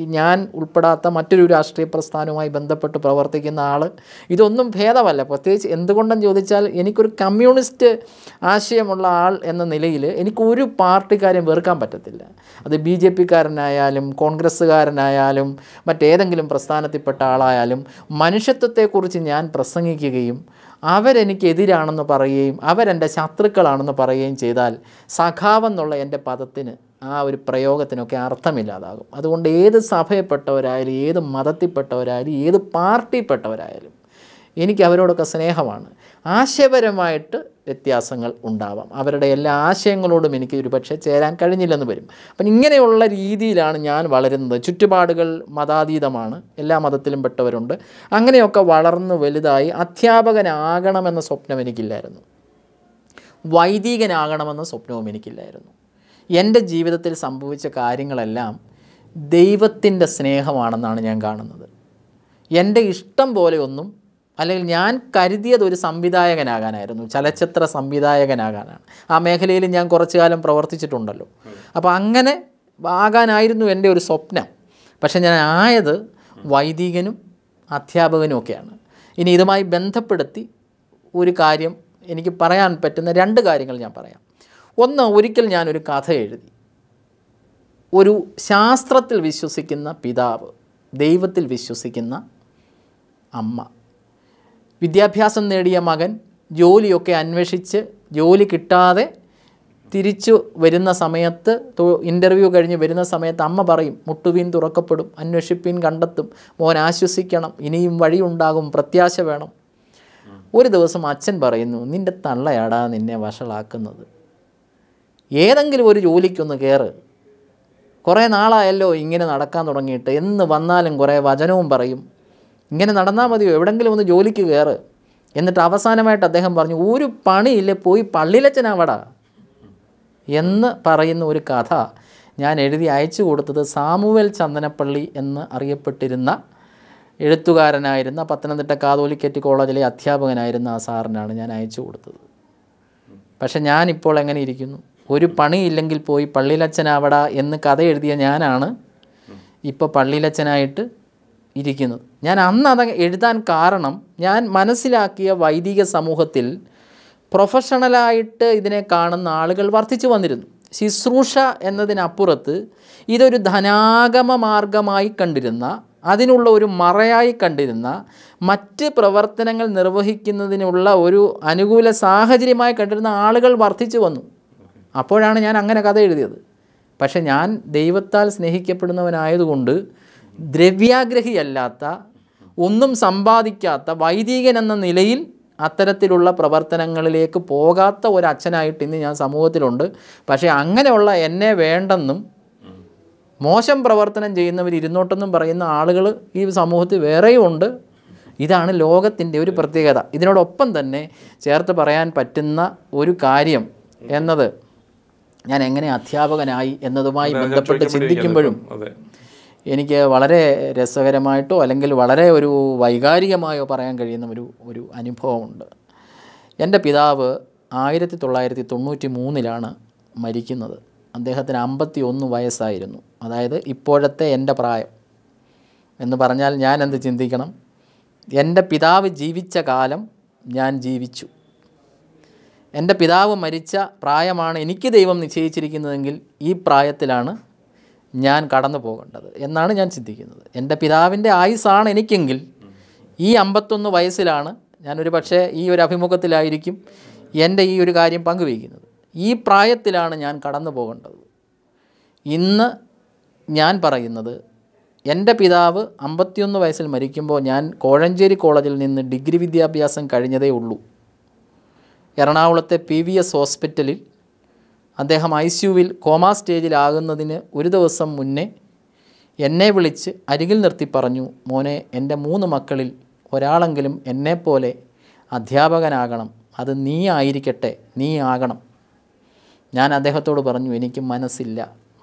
ഈ ഞാൻ ഉൾപ്പെടാത്ത മറ്റൊരു രാഷ്ട്രീയ പ്രസ്ഥാനവുമായി ബന്ധപ്പെട്ട് പ്രവർത്തിക്കുന്ന ആൾ ഇതൊന്നും ഭേദമല്ല പ്രത്യേകിച്ച് എന്തുകൊണ്ടെന്ന് ചോദിച്ചാൽ എനിക്കൊരു കമ്മ്യൂണിസ്റ്റ് ആശയമുള്ള ആൾ എന്ന നിലയിൽ എനിക്ക് ഒരു പാർട്ടിക്കാരെയും വെറുക്കാൻ പറ്റത്തില്ല അത് ബി ജെ പിക്കാരനായാലും കോൺഗ്രസ്സുകാരനായാലും മറ്റേതെങ്കിലും പ്രസ്ഥാനത്തിൽപ്പെട്ട ആളായാലും മനുഷ്യത്വത്തെക്കുറിച്ച് ഞാൻ പ്രസംഗിക്കുകയും അവരെനിക്കെതിരാണെന്ന് പറയുകയും അവരെൻ്റെ ശത്രുക്കളാണെന്ന് പറയുകയും ചെയ്താൽ സഖാവെന്നുള്ള എൻ്റെ പദത്തിന് ആ ഒരു പ്രയോഗത്തിനൊക്കെ അർത്ഥമില്ലാതാകും അതുകൊണ്ട് ഏത് സഭയിൽപ്പെട്ടവരായാലും ഏത് മതത്തിൽപ്പെട്ടവരായാലും ഏത് പാർട്ടിയിൽപ്പെട്ടവരായാലും എനിക്ക് അവരോടൊക്കെ സ്നേഹമാണ് ആശയപരമായിട്ട് വ്യത്യാസങ്ങൾ ഉണ്ടാവാം അവരുടെ എല്ലാ ആശയങ്ങളോടും എനിക്ക് ഒരുപക്ഷെ ചേരാൻ കഴിഞ്ഞില്ലെന്ന് വരും അപ്പം ഇങ്ങനെയുള്ള രീതിയിലാണ് ഞാൻ വളരുന്നത് ചുറ്റുപാടുകൾ മതാതീതമാണ് എല്ലാ മതത്തിലും പെട്ടവരുണ്ട് അങ്ങനെയൊക്കെ വളർന്ന് വലുതായി അധ്യാപകനാകണമെന്ന സ്വപ്നം എനിക്കില്ലായിരുന്നു വൈദികനാകണമെന്ന സ്വപ്നവും എനിക്കില്ലായിരുന്നു എൻ്റെ ജീവിതത്തിൽ സംഭവിച്ച കാര്യങ്ങളെല്ലാം ദൈവത്തിൻ്റെ സ്നേഹമാണെന്നാണ് ഞാൻ കാണുന്നത് എൻ്റെ ഇഷ്ടം പോലെയൊന്നും അല്ലെങ്കിൽ ഞാൻ കരുതിയത് ഒരു സംവിധായകനാകാനായിരുന്നു ചലച്ചിത്ര സംവിധായകനാകാനാണ് ആ മേഖലയിൽ ഞാൻ കുറച്ചു കാലം പ്രവർത്തിച്ചിട്ടുണ്ടല്ലോ അപ്പോൾ അങ്ങനെ ആകാനായിരുന്നു എൻ്റെ ഒരു സ്വപ്നം പക്ഷേ ഞാൻ ആയത് വൈദികനും അധ്യാപകനും ഒക്കെയാണ് ഇനി ഇതുമായി ബന്ധപ്പെടുത്തി ഒരു കാര്യം എനിക്ക് പറയാൻ പറ്റുന്ന രണ്ട് കാര്യങ്ങൾ ഞാൻ പറയാം ഒന്ന് ഒരിക്കൽ ഞാനൊരു കഥ എഴുതി ഒരു ശാസ്ത്രത്തിൽ വിശ്വസിക്കുന്ന പിതാവ് ദൈവത്തിൽ വിശ്വസിക്കുന്ന അമ്മ വിദ്യാഭ്യാസം നേടിയ മകൻ ജോലിയൊക്കെ അന്വേഷിച്ച് ജോലി കിട്ടാതെ തിരിച്ചു വരുന്ന സമയത്ത് ഇൻ്റർവ്യൂ കഴിഞ്ഞ് വരുന്ന സമയത്ത് അമ്മ പറയും മുട്ടുവീൻ തുറക്കപ്പെടും അന്വേഷിപ്പീൻ കണ്ടെത്തും മോൻ ആശ്വസിക്കണം ഇനിയും വഴിയുണ്ടാകും പ്രത്യാശ വേണം ഒരു ദിവസം അച്ഛൻ പറയുന്നു നിൻ്റെ തള്ളയാടാ നിന്നെ വഷളാക്കുന്നത് ഏതെങ്കിലും ഒരു ജോലിക്കൊന്ന് കയറ് കുറേ നാളായല്ലോ ഇങ്ങനെ നടക്കാൻ തുടങ്ങിയിട്ട് എന്ന് വന്നാലും കുറേ വചനവും പറയും ഇങ്ങനെ നടന്നാൽ മതിയോ എവിടെങ്കിലും ഒന്ന് ജോലിക്ക് കയറ് എന്നിട്ട് അവസാനമായിട്ട് അദ്ദേഹം പറഞ്ഞു ഒരു പണിയില്ലേ പോയി പള്ളിയിലച്ചനാവടാ എന്ന് പറയുന്ന ഒരു കഥ ഞാൻ എഴുതി അയച്ചു കൊടുത്തത് സാമുവൽ ചന്ദനപ്പള്ളി എന്ന് അറിയപ്പെട്ടിരുന്ന എഴുത്തുകാരനായിരുന്ന പത്തനംതിട്ട കാതോലിക്കറ്റ് കോളേജിലെ അധ്യാപകനായിരുന്ന ആ സാറിനാണ് ഞാൻ അയച്ചു കൊടുത്തത് പക്ഷെ ഞാനിപ്പോൾ എങ്ങനെ ഇരിക്കുന്നു ഒരു പണിയില്ലെങ്കിൽ പോയി പള്ളിയിലച്ചനാവടാ എന്ന് കഥ എഴുതിയ ഞാനാണ് ഇപ്പോൾ പള്ളിയിലച്ചനായിട്ട് ഇരിക്കുന്നത് ഞാൻ അന്ന് അത് എഴുതാൻ കാരണം ഞാൻ മനസ്സിലാക്കിയ വൈദിക സമൂഹത്തിൽ പ്രൊഫഷണലായിട്ട് ഇതിനെ കാണുന്ന ആളുകൾ വർദ്ധിച്ചു വന്നിരുന്നു ശുശ്രൂഷ എന്നതിനപ്പുറത്ത് ഇതൊരു ധനാഗമ മാർഗമായി കണ്ടിരുന്ന അതിനുള്ള ഒരു മറയായി കണ്ടിരുന്ന മറ്റ് പ്രവർത്തനങ്ങൾ നിർവഹിക്കുന്നതിനുള്ള ഒരു അനുകൂല സാഹചര്യമായി കണ്ടിരുന്ന ആളുകൾ വർദ്ധിച്ചു വന്നു അപ്പോഴാണ് ഞാൻ അങ്ങനെ കഥ എഴുതിയത് പക്ഷെ ഞാൻ ദൈവത്താൽ സ്നേഹിക്കപ്പെടുന്നവനായതുകൊണ്ട് ദ്രവ്യാഗ്രഹിയല്ലാത്ത ഒന്നും സമ്പാദിക്കാത്ത വൈദികൻ എന്ന നിലയിൽ അത്തരത്തിലുള്ള പ്രവർത്തനങ്ങളിലേക്ക് പോകാത്ത ഒരു അച്ഛനായിട്ട് ഇന്ന് ഞാൻ സമൂഹത്തിലുണ്ട് പക്ഷേ അങ്ങനെയുള്ള എന്നെ വേണ്ടെന്നും മോശം പ്രവർത്തനം ചെയ്യുന്നവർ ഇരുന്നോട്ടെന്നും പറയുന്ന ആളുകൾ ഈ സമൂഹത്തിൽ വേറെയും ഉണ്ട് ഇതാണ് ലോകത്തിൻ്റെ ഒരു പ്രത്യേകത ഇതിനോടൊപ്പം തന്നെ ചേർത്ത് പറയാൻ പറ്റുന്ന ഒരു കാര്യം എന്നത് ഞാൻ എങ്ങനെ അധ്യാപകനായി എന്നതുമായി ബന്ധപ്പെട്ട് ചിന്തിക്കുമ്പോഴും അതെ എനിക്ക് വളരെ രസകരമായിട്ടോ അല്ലെങ്കിൽ വളരെ ഒരു വൈകാരികമായോ പറയാൻ കഴിയുന്ന ഒരു ഒരു അനുഭവമുണ്ട് എൻ്റെ പിതാവ് ആയിരത്തി തൊള്ളായിരത്തി തൊണ്ണൂറ്റി മൂന്നിലാണ് മരിക്കുന്നത് അദ്ദേഹത്തിന് അമ്പത്തി ഒന്ന് വയസ്സായിരുന്നു അതായത് ഇപ്പോഴത്തെ എൻ്റെ പ്രായം എന്ന് പറഞ്ഞാൽ ഞാൻ എന്ത് ചിന്തിക്കണം എൻ്റെ പിതാവ് ജീവിച്ച കാലം ഞാൻ ജീവിച്ചു എൻ്റെ പിതാവ് മരിച്ച പ്രായമാണ് എനിക്ക് ദൈവം നിശ്ചയിച്ചിരിക്കുന്നതെങ്കിൽ ഈ പ്രായത്തിലാണ് ഞാൻ കടന്നു പോകേണ്ടത് എന്നാണ് ഞാൻ ചിന്തിക്കുന്നത് എൻ്റെ പിതാവിൻ്റെ ആയുസ്സാണ് എനിക്കെങ്കിൽ ഈ അമ്പത്തൊന്ന് വയസ്സിലാണ് ഞാനൊരു പക്ഷേ ഈ ഒരു അഭിമുഖത്തിലായിരിക്കും എൻ്റെ ഈ ഒരു കാര്യം പങ്കുവയ്ക്കുന്നത് ഈ പ്രായത്തിലാണ് ഞാൻ കടന്നു പോകേണ്ടത് ഇന്ന് ഞാൻ പറയുന്നത് എൻ്റെ പിതാവ് അമ്പത്തിയൊന്ന് വയസ്സിൽ മരിക്കുമ്പോൾ ഞാൻ കോഴഞ്ചേരി കോളേജിൽ നിന്ന് ഡിഗ്രി വിദ്യാഭ്യാസം കഴിഞ്ഞതേ ഉള്ളൂ എറണാകുളത്തെ പി വി എസ് ഹോസ്പിറ്റലിൽ അദ്ദേഹം ഐ സിയുവിൽ കോമാ സ്റ്റേജിലാകുന്നതിന് ഒരു ദിവസം മുന്നേ എന്നെ വിളിച്ച് അരികിൽ നിർത്തി പറഞ്ഞു മോനെ എൻ്റെ മൂന്ന് മക്കളിൽ ഒരാളെങ്കിലും എന്നെപ്പോലെ അധ്യാപകനാകണം അത് നീ ആയിരിക്കട്ടെ നീ ആകണം ഞാൻ അദ്ദേഹത്തോട് പറഞ്ഞു എനിക്ക് മനസ്സില്ല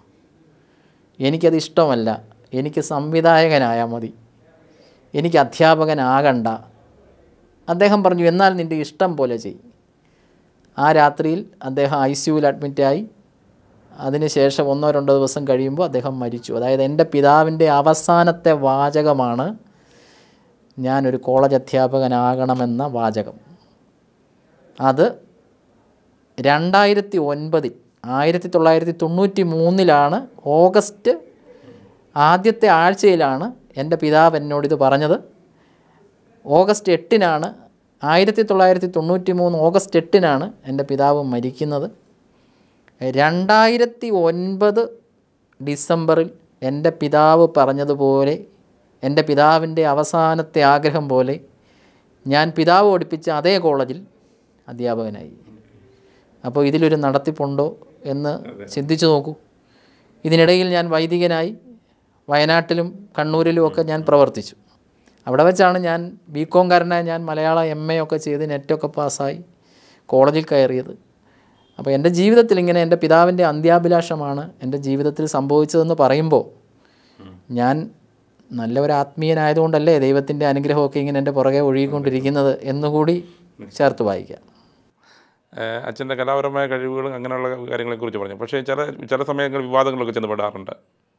എനിക്കത് ഇഷ്ടമല്ല എനിക്ക് സംവിധായകനായാൽ മതി എനിക്ക് അധ്യാപകനാകണ്ട അദ്ദേഹം പറഞ്ഞു എന്നാൽ നിൻ്റെ ഇഷ്ടം പോലെ ചെയ്യും ആ രാത്രിയിൽ അദ്ദേഹം ഐ സിയുവിൽ അഡ്മിറ്റായി അതിനുശേഷം ഒന്നോ രണ്ടോ ദിവസം കഴിയുമ്പോൾ അദ്ദേഹം മരിച്ചു അതായത് എൻ്റെ പിതാവിൻ്റെ അവസാനത്തെ വാചകമാണ് ഞാനൊരു കോളേജ് അധ്യാപകനാകണമെന്ന വാചകം അത് രണ്ടായിരത്തി ഒൻപതിൽ ആയിരത്തി തൊള്ളായിരത്തി തൊണ്ണൂറ്റി മൂന്നിലാണ് ഓഗസ്റ്റ് ആദ്യത്തെ ആഴ്ചയിലാണ് എൻ്റെ പിതാവ് എന്നോട് ഇത് പറഞ്ഞത് ഓഗസ്റ്റ് എട്ടിനാണ് ആയിരത്തി തൊള്ളായിരത്തി തൊണ്ണൂറ്റി മൂന്ന് ഓഗസ്റ്റ് എട്ടിനാണ് എൻ്റെ പിതാവ് മരിക്കുന്നത് രണ്ടായിരത്തി ഒൻപത് ഡിസംബറിൽ എൻ്റെ പിതാവ് പറഞ്ഞതുപോലെ എൻ്റെ പിതാവിൻ്റെ അവസാനത്തെ ആഗ്രഹം പോലെ ഞാൻ പിതാവ് പഠിപ്പിച്ച അതേ കോളേജിൽ അധ്യാപകനായി അപ്പോൾ ഇതിലൊരു നടത്തിപ്പുണ്ടോ എന്ന് ചിന്തിച്ചു നോക്കൂ ഇതിനിടയിൽ ഞാൻ വൈദികനായി വയനാട്ടിലും കണ്ണൂരിലും ഒക്കെ ഞാൻ പ്രവർത്തിച്ചു അവിടെ വെച്ചാണ് ഞാൻ ബി കോംകാരനായി ഞാൻ മലയാളം എം എ ഒക്കെ ചെയ്ത് നെറ്റൊക്കെ പാസ്സായി കോളേജിൽ കയറിയത് അപ്പോൾ എൻ്റെ ജീവിതത്തിൽ ഇങ്ങനെ എൻ്റെ പിതാവിൻ്റെ അന്ത്യാഭിലാഷമാണ് എൻ്റെ ജീവിതത്തിൽ സംഭവിച്ചതെന്ന് പറയുമ്പോൾ ഞാൻ നല്ല ഒരു ആത്മീയനായതുകൊണ്ടല്ലേ ദൈവത്തിൻ്റെ അനുഗ്രഹമൊക്കെ ഇങ്ങനെ എൻ്റെ പുറകെ ഒഴുകിക്കൊണ്ടിരിക്കുന്നത് എന്നുകൂടി ചേർത്ത് വായിക്കാം ഏഹ് അച്ഛൻ്റെ കലാപരമായ കഴിവുകളും അങ്ങനെയുള്ള കാര്യങ്ങളെക്കുറിച്ച് പറഞ്ഞു പക്ഷേ ചില ചില സമയങ്ങളിൽ വിവാദങ്ങളൊക്കെ ചെന്ന് പെടാറുണ്ട്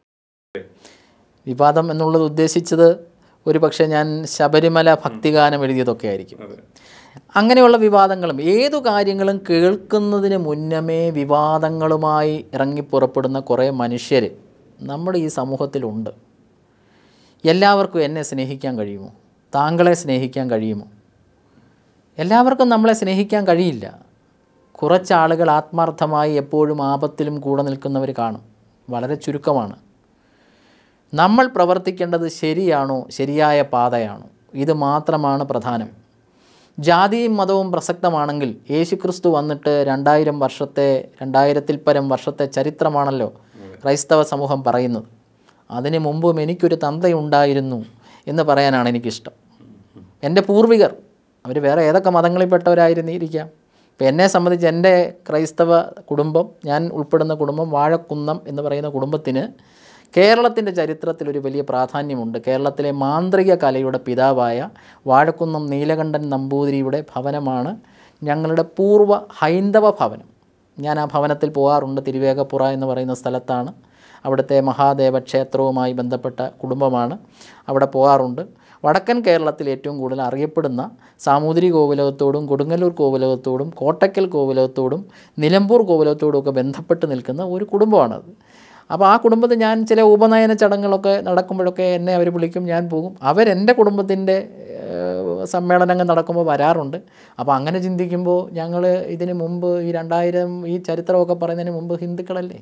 വിവാദം എന്നുള്ളത് ഉദ്ദേശിച്ചത് ഒരു പക്ഷേ ഞാൻ ശബരിമല ഭക്തിഗാനം എഴുതിയതൊക്കെ ആയിരിക്കും അതെ അങ്ങനെയുള്ള വിവാദങ്ങളും ഏതു കാര്യങ്ങളും കേൾക്കുന്നതിന് മുന്നമേ വിവാദങ്ങളുമായി ഇറങ്ങി പുറപ്പെടുന്ന കുറേ മനുഷ്യർ നമ്മുടെ ഈ സമൂഹത്തിലുണ്ട് എല്ലാവർക്കും എന്നെ സ്നേഹിക്കാൻ കഴിയുമോ താങ്കളെ സ്നേഹിക്കാൻ കഴിയുമോ എല്ലാവർക്കും നമ്മളെ സ്നേഹിക്കാൻ കഴിയില്ല കുറച്ചാളുകൾ ആത്മാർത്ഥമായി എപ്പോഴും ആപത്തിലും കൂടെ നിൽക്കുന്നവർ കാണും വളരെ ചുരുക്കമാണ് നമ്മൾ പ്രവർത്തിക്കേണ്ടത് ശരിയാണോ ശരിയായ പാതയാണോ ഇത് മാത്രമാണ് പ്രധാനം ജാതിയും മതവും പ്രസക്തമാണെങ്കിൽ യേശുക്രിസ്തു വന്നിട്ട് രണ്ടായിരം വർഷത്തെ രണ്ടായിരത്തിൽ പരം വർഷത്തെ ചരിത്രമാണല്ലോ ക്രൈസ്തവ സമൂഹം പറയുന്നത് അതിന് മുമ്പും എനിക്കൊരു തന്തയുണ്ടായിരുന്നു എന്ന് പറയാനാണ് എനിക്കിഷ്ടം എൻ്റെ പൂർവികർ അവർ വേറെ ഏതൊക്കെ മതങ്ങളിൽപ്പെട്ടവരായിരുന്നിരിക്കാം ഇപ്പം എന്നെ സംബന്ധിച്ച് എൻ്റെ ക്രൈസ്തവ കുടുംബം ഞാൻ ഉൾപ്പെടുന്ന കുടുംബം വാഴക്കുന്നം എന്ന് പറയുന്ന കുടുംബത്തിന് കേരളത്തിൻ്റെ ചരിത്രത്തിൽ ഒരു വലിയ പ്രാധാന്യമുണ്ട് കേരളത്തിലെ മാന്ത്രിക കലയുടെ പിതാവായ വാഴക്കുന്നം നീലകണ്ഠൻ നമ്പൂതിരിയുടെ ഭവനമാണ് ഞങ്ങളുടെ പൂർവ്വ ഹൈന്ദവ ഭവനം ഞാൻ ആ ഭവനത്തിൽ പോകാറുണ്ട് തിരുവേഗപ്പുറ എന്ന് പറയുന്ന സ്ഥലത്താണ് അവിടുത്തെ മഹാദേവ ക്ഷേത്രവുമായി ബന്ധപ്പെട്ട കുടുംബമാണ് അവിടെ പോകാറുണ്ട് വടക്കൻ കേരളത്തിൽ ഏറ്റവും കൂടുതൽ അറിയപ്പെടുന്ന സാമൂതിരി കോവിലകത്തോടും കൊടുങ്ങല്ലൂർ കോവിലകത്തോടും കോട്ടയ്ക്കൽ കോവിലകത്തോടും നിലമ്പൂർ കോവിലകത്തോടും ഒക്കെ ബന്ധപ്പെട്ട് നിൽക്കുന്ന ഒരു കുടുംബമാണത് അപ്പോൾ ആ കുടുംബത്തിൽ ഞാൻ ചില ഉപനയന ചടങ്ങുകളൊക്കെ നടക്കുമ്പോഴൊക്കെ എന്നെ അവർ വിളിക്കും ഞാൻ പോകും അവരെൻ്റെ കുടുംബത്തിൻ്റെ ഏഹ്, സമ്മേളനങ്ങൾ നടക്കുമ്പോൾ വരാറുണ്ട് അപ്പോൾ അങ്ങനെ ചിന്തിക്കുമ്പോൾ ഞങ്ങൾ ഇതിന് മുമ്പ് ഈ രണ്ടായിരം ഈ ചരിത്രമൊക്കെ പറയുന്നതിന് മുമ്പ് ഹിന്ദുക്കളല്ലേ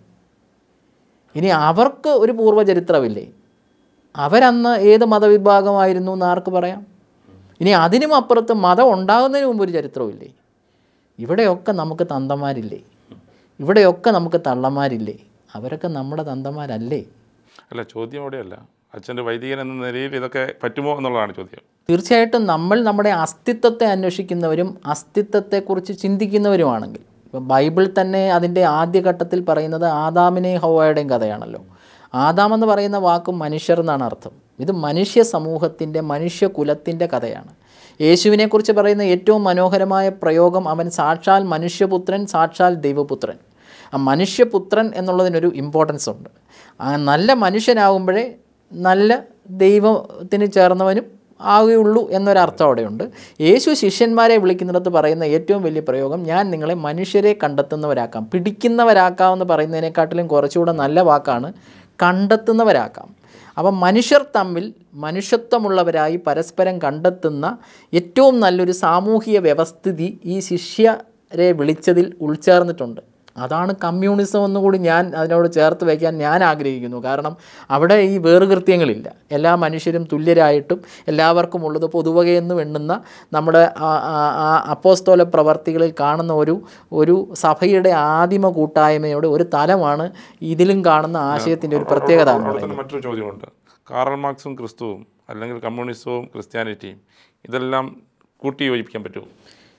ഇനി അവർക്ക് ഒരു പൂർവ്വചരിത്രമില്ലേ അവരന്ന് ഏത് മതവിഭാഗമായിരുന്നു എന്ന് ആർക്ക് പറയാം ഇനി അതിനും അപ്പുറത്ത് മതം ഉണ്ടാകുന്നതിന് മുമ്പ് ഒരു ചരിത്രമില്ലേ ഇവിടെയൊക്കെ നമുക്ക് തന്തമാരില്ലേ ഇവിടെയൊക്കെ നമുക്ക് തള്ളമാരില്ലേ അവരൊക്കെ നമ്മുടെ തന്തമാരല്ലേ അല്ല ചോദ്യം അവിടെയല്ല അച്ഛൻ്റെ വൈദികൻ എന്ന നിലയിൽ ഇതൊക്കെ പറ്റുമോ എന്നുള്ളതാണ് ചോദ്യം തീർച്ചയായിട്ടും നമ്മൾ നമ്മുടെ അസ്തിത്വത്തെ അന്വേഷിക്കുന്നവരും അസ്തിത്വത്തെക്കുറിച്ച് ചിന്തിക്കുന്നവരുമാണെങ്കിൽ ഇപ്പം ബൈബിൾ തന്നെ അതിൻ്റെ ആദ്യഘട്ടത്തിൽ പറയുന്നത് ആദാമിനെയും ഹൗവയുടെയും കഥയാണല്ലോ ആദാം എന്ന് പറയുന്ന വാക്ക് മനുഷ്യർ എന്നാണ് അർത്ഥം ഇത് മനുഷ്യ സമൂഹത്തിൻ്റെ മനുഷ്യകുലത്തിൻ്റെ കഥയാണ് യേശുവിനെക്കുറിച്ച് പറയുന്ന ഏറ്റവും മനോഹരമായ പ്രയോഗം അവൻ സാക്ഷാൽ മനുഷ്യപുത്രൻ സാക്ഷാൽ ദൈവപുത്രൻ ആ മനുഷ്യപുത്രൻ എന്നുള്ളതിനൊരു ഇമ്പോർട്ടൻസ് ഉണ്ട് ആ നല്ല മനുഷ്യനാകുമ്പോഴേ നല്ല ദൈവത്തിന് ചേർന്നവനും ആവുകയുള്ളൂ എന്നൊരർത്ഥം അവിടെയുണ്ട് യേശു ശിഷ്യന്മാരെ വിളിക്കുന്നിടത്ത് പറയുന്ന ഏറ്റവും വലിയ പ്രയോഗം ഞാൻ നിങ്ങളെ മനുഷ്യരെ കണ്ടെത്തുന്നവരാക്കാം പിടിക്കുന്നവരാക്കാമെന്ന് പറയുന്നതിനെക്കാട്ടിലും കുറച്ചുകൂടെ നല്ല വാക്കാണ് കണ്ടെത്തുന്നവരാക്കാം അപ്പം മനുഷ്യർ തമ്മിൽ മനുഷ്യത്വമുള്ളവരായി പരസ്പരം കണ്ടെത്തുന്ന ഏറ്റവും നല്ലൊരു സാമൂഹിക വ്യവസ്ഥിതി ഈ ശിഷ്യരെ വിളിച്ചതിൽ ഉൾച്ചേർന്നിട്ടുണ്ട് അതാണ് കമ്മ്യൂണിസം എന്നുകൂടി ഞാൻ അതിനോട് ചേർത്ത് വയ്ക്കാൻ ഞാൻ ആഗ്രഹിക്കുന്നു കാരണം അവിടെ ഈ വേറുകൃത്യങ്ങളില്ല എല്ലാ മനുഷ്യരും തുല്യരായിട്ടും എല്ലാവർക്കും ഉള്ളത് പൊതുവകയെന്ന് എണ്ണുന്ന നമ്മുടെ ആ- ആ- ആ അപ്പോസ്തോല പ്രവർത്തികളിൽ കാണുന്ന ഒരു ഒരു സഭയുടെ ആദിമ കൂട്ടായ്മയുടെ ഒരു തലമാണ് ഇതിലും കാണുന്ന ആശയത്തിൻ്റെ ഒരു പ്രത്യേകത എന്ന് അവിടെ പറയുന്നത് തന്നെ മറ്റൊരു ചോദ്യമുണ്ട് കാറൽ മാർക്സും ക്രിസ്തുവും അല്ലെങ്കിൽ കമ്മ്യൂണിസവും ക്രിസ്ത്യാനിറ്റിയും ഇതെല്ലാം കൂട്ടി യോജിപ്പിക്കാൻ പറ്റുമോ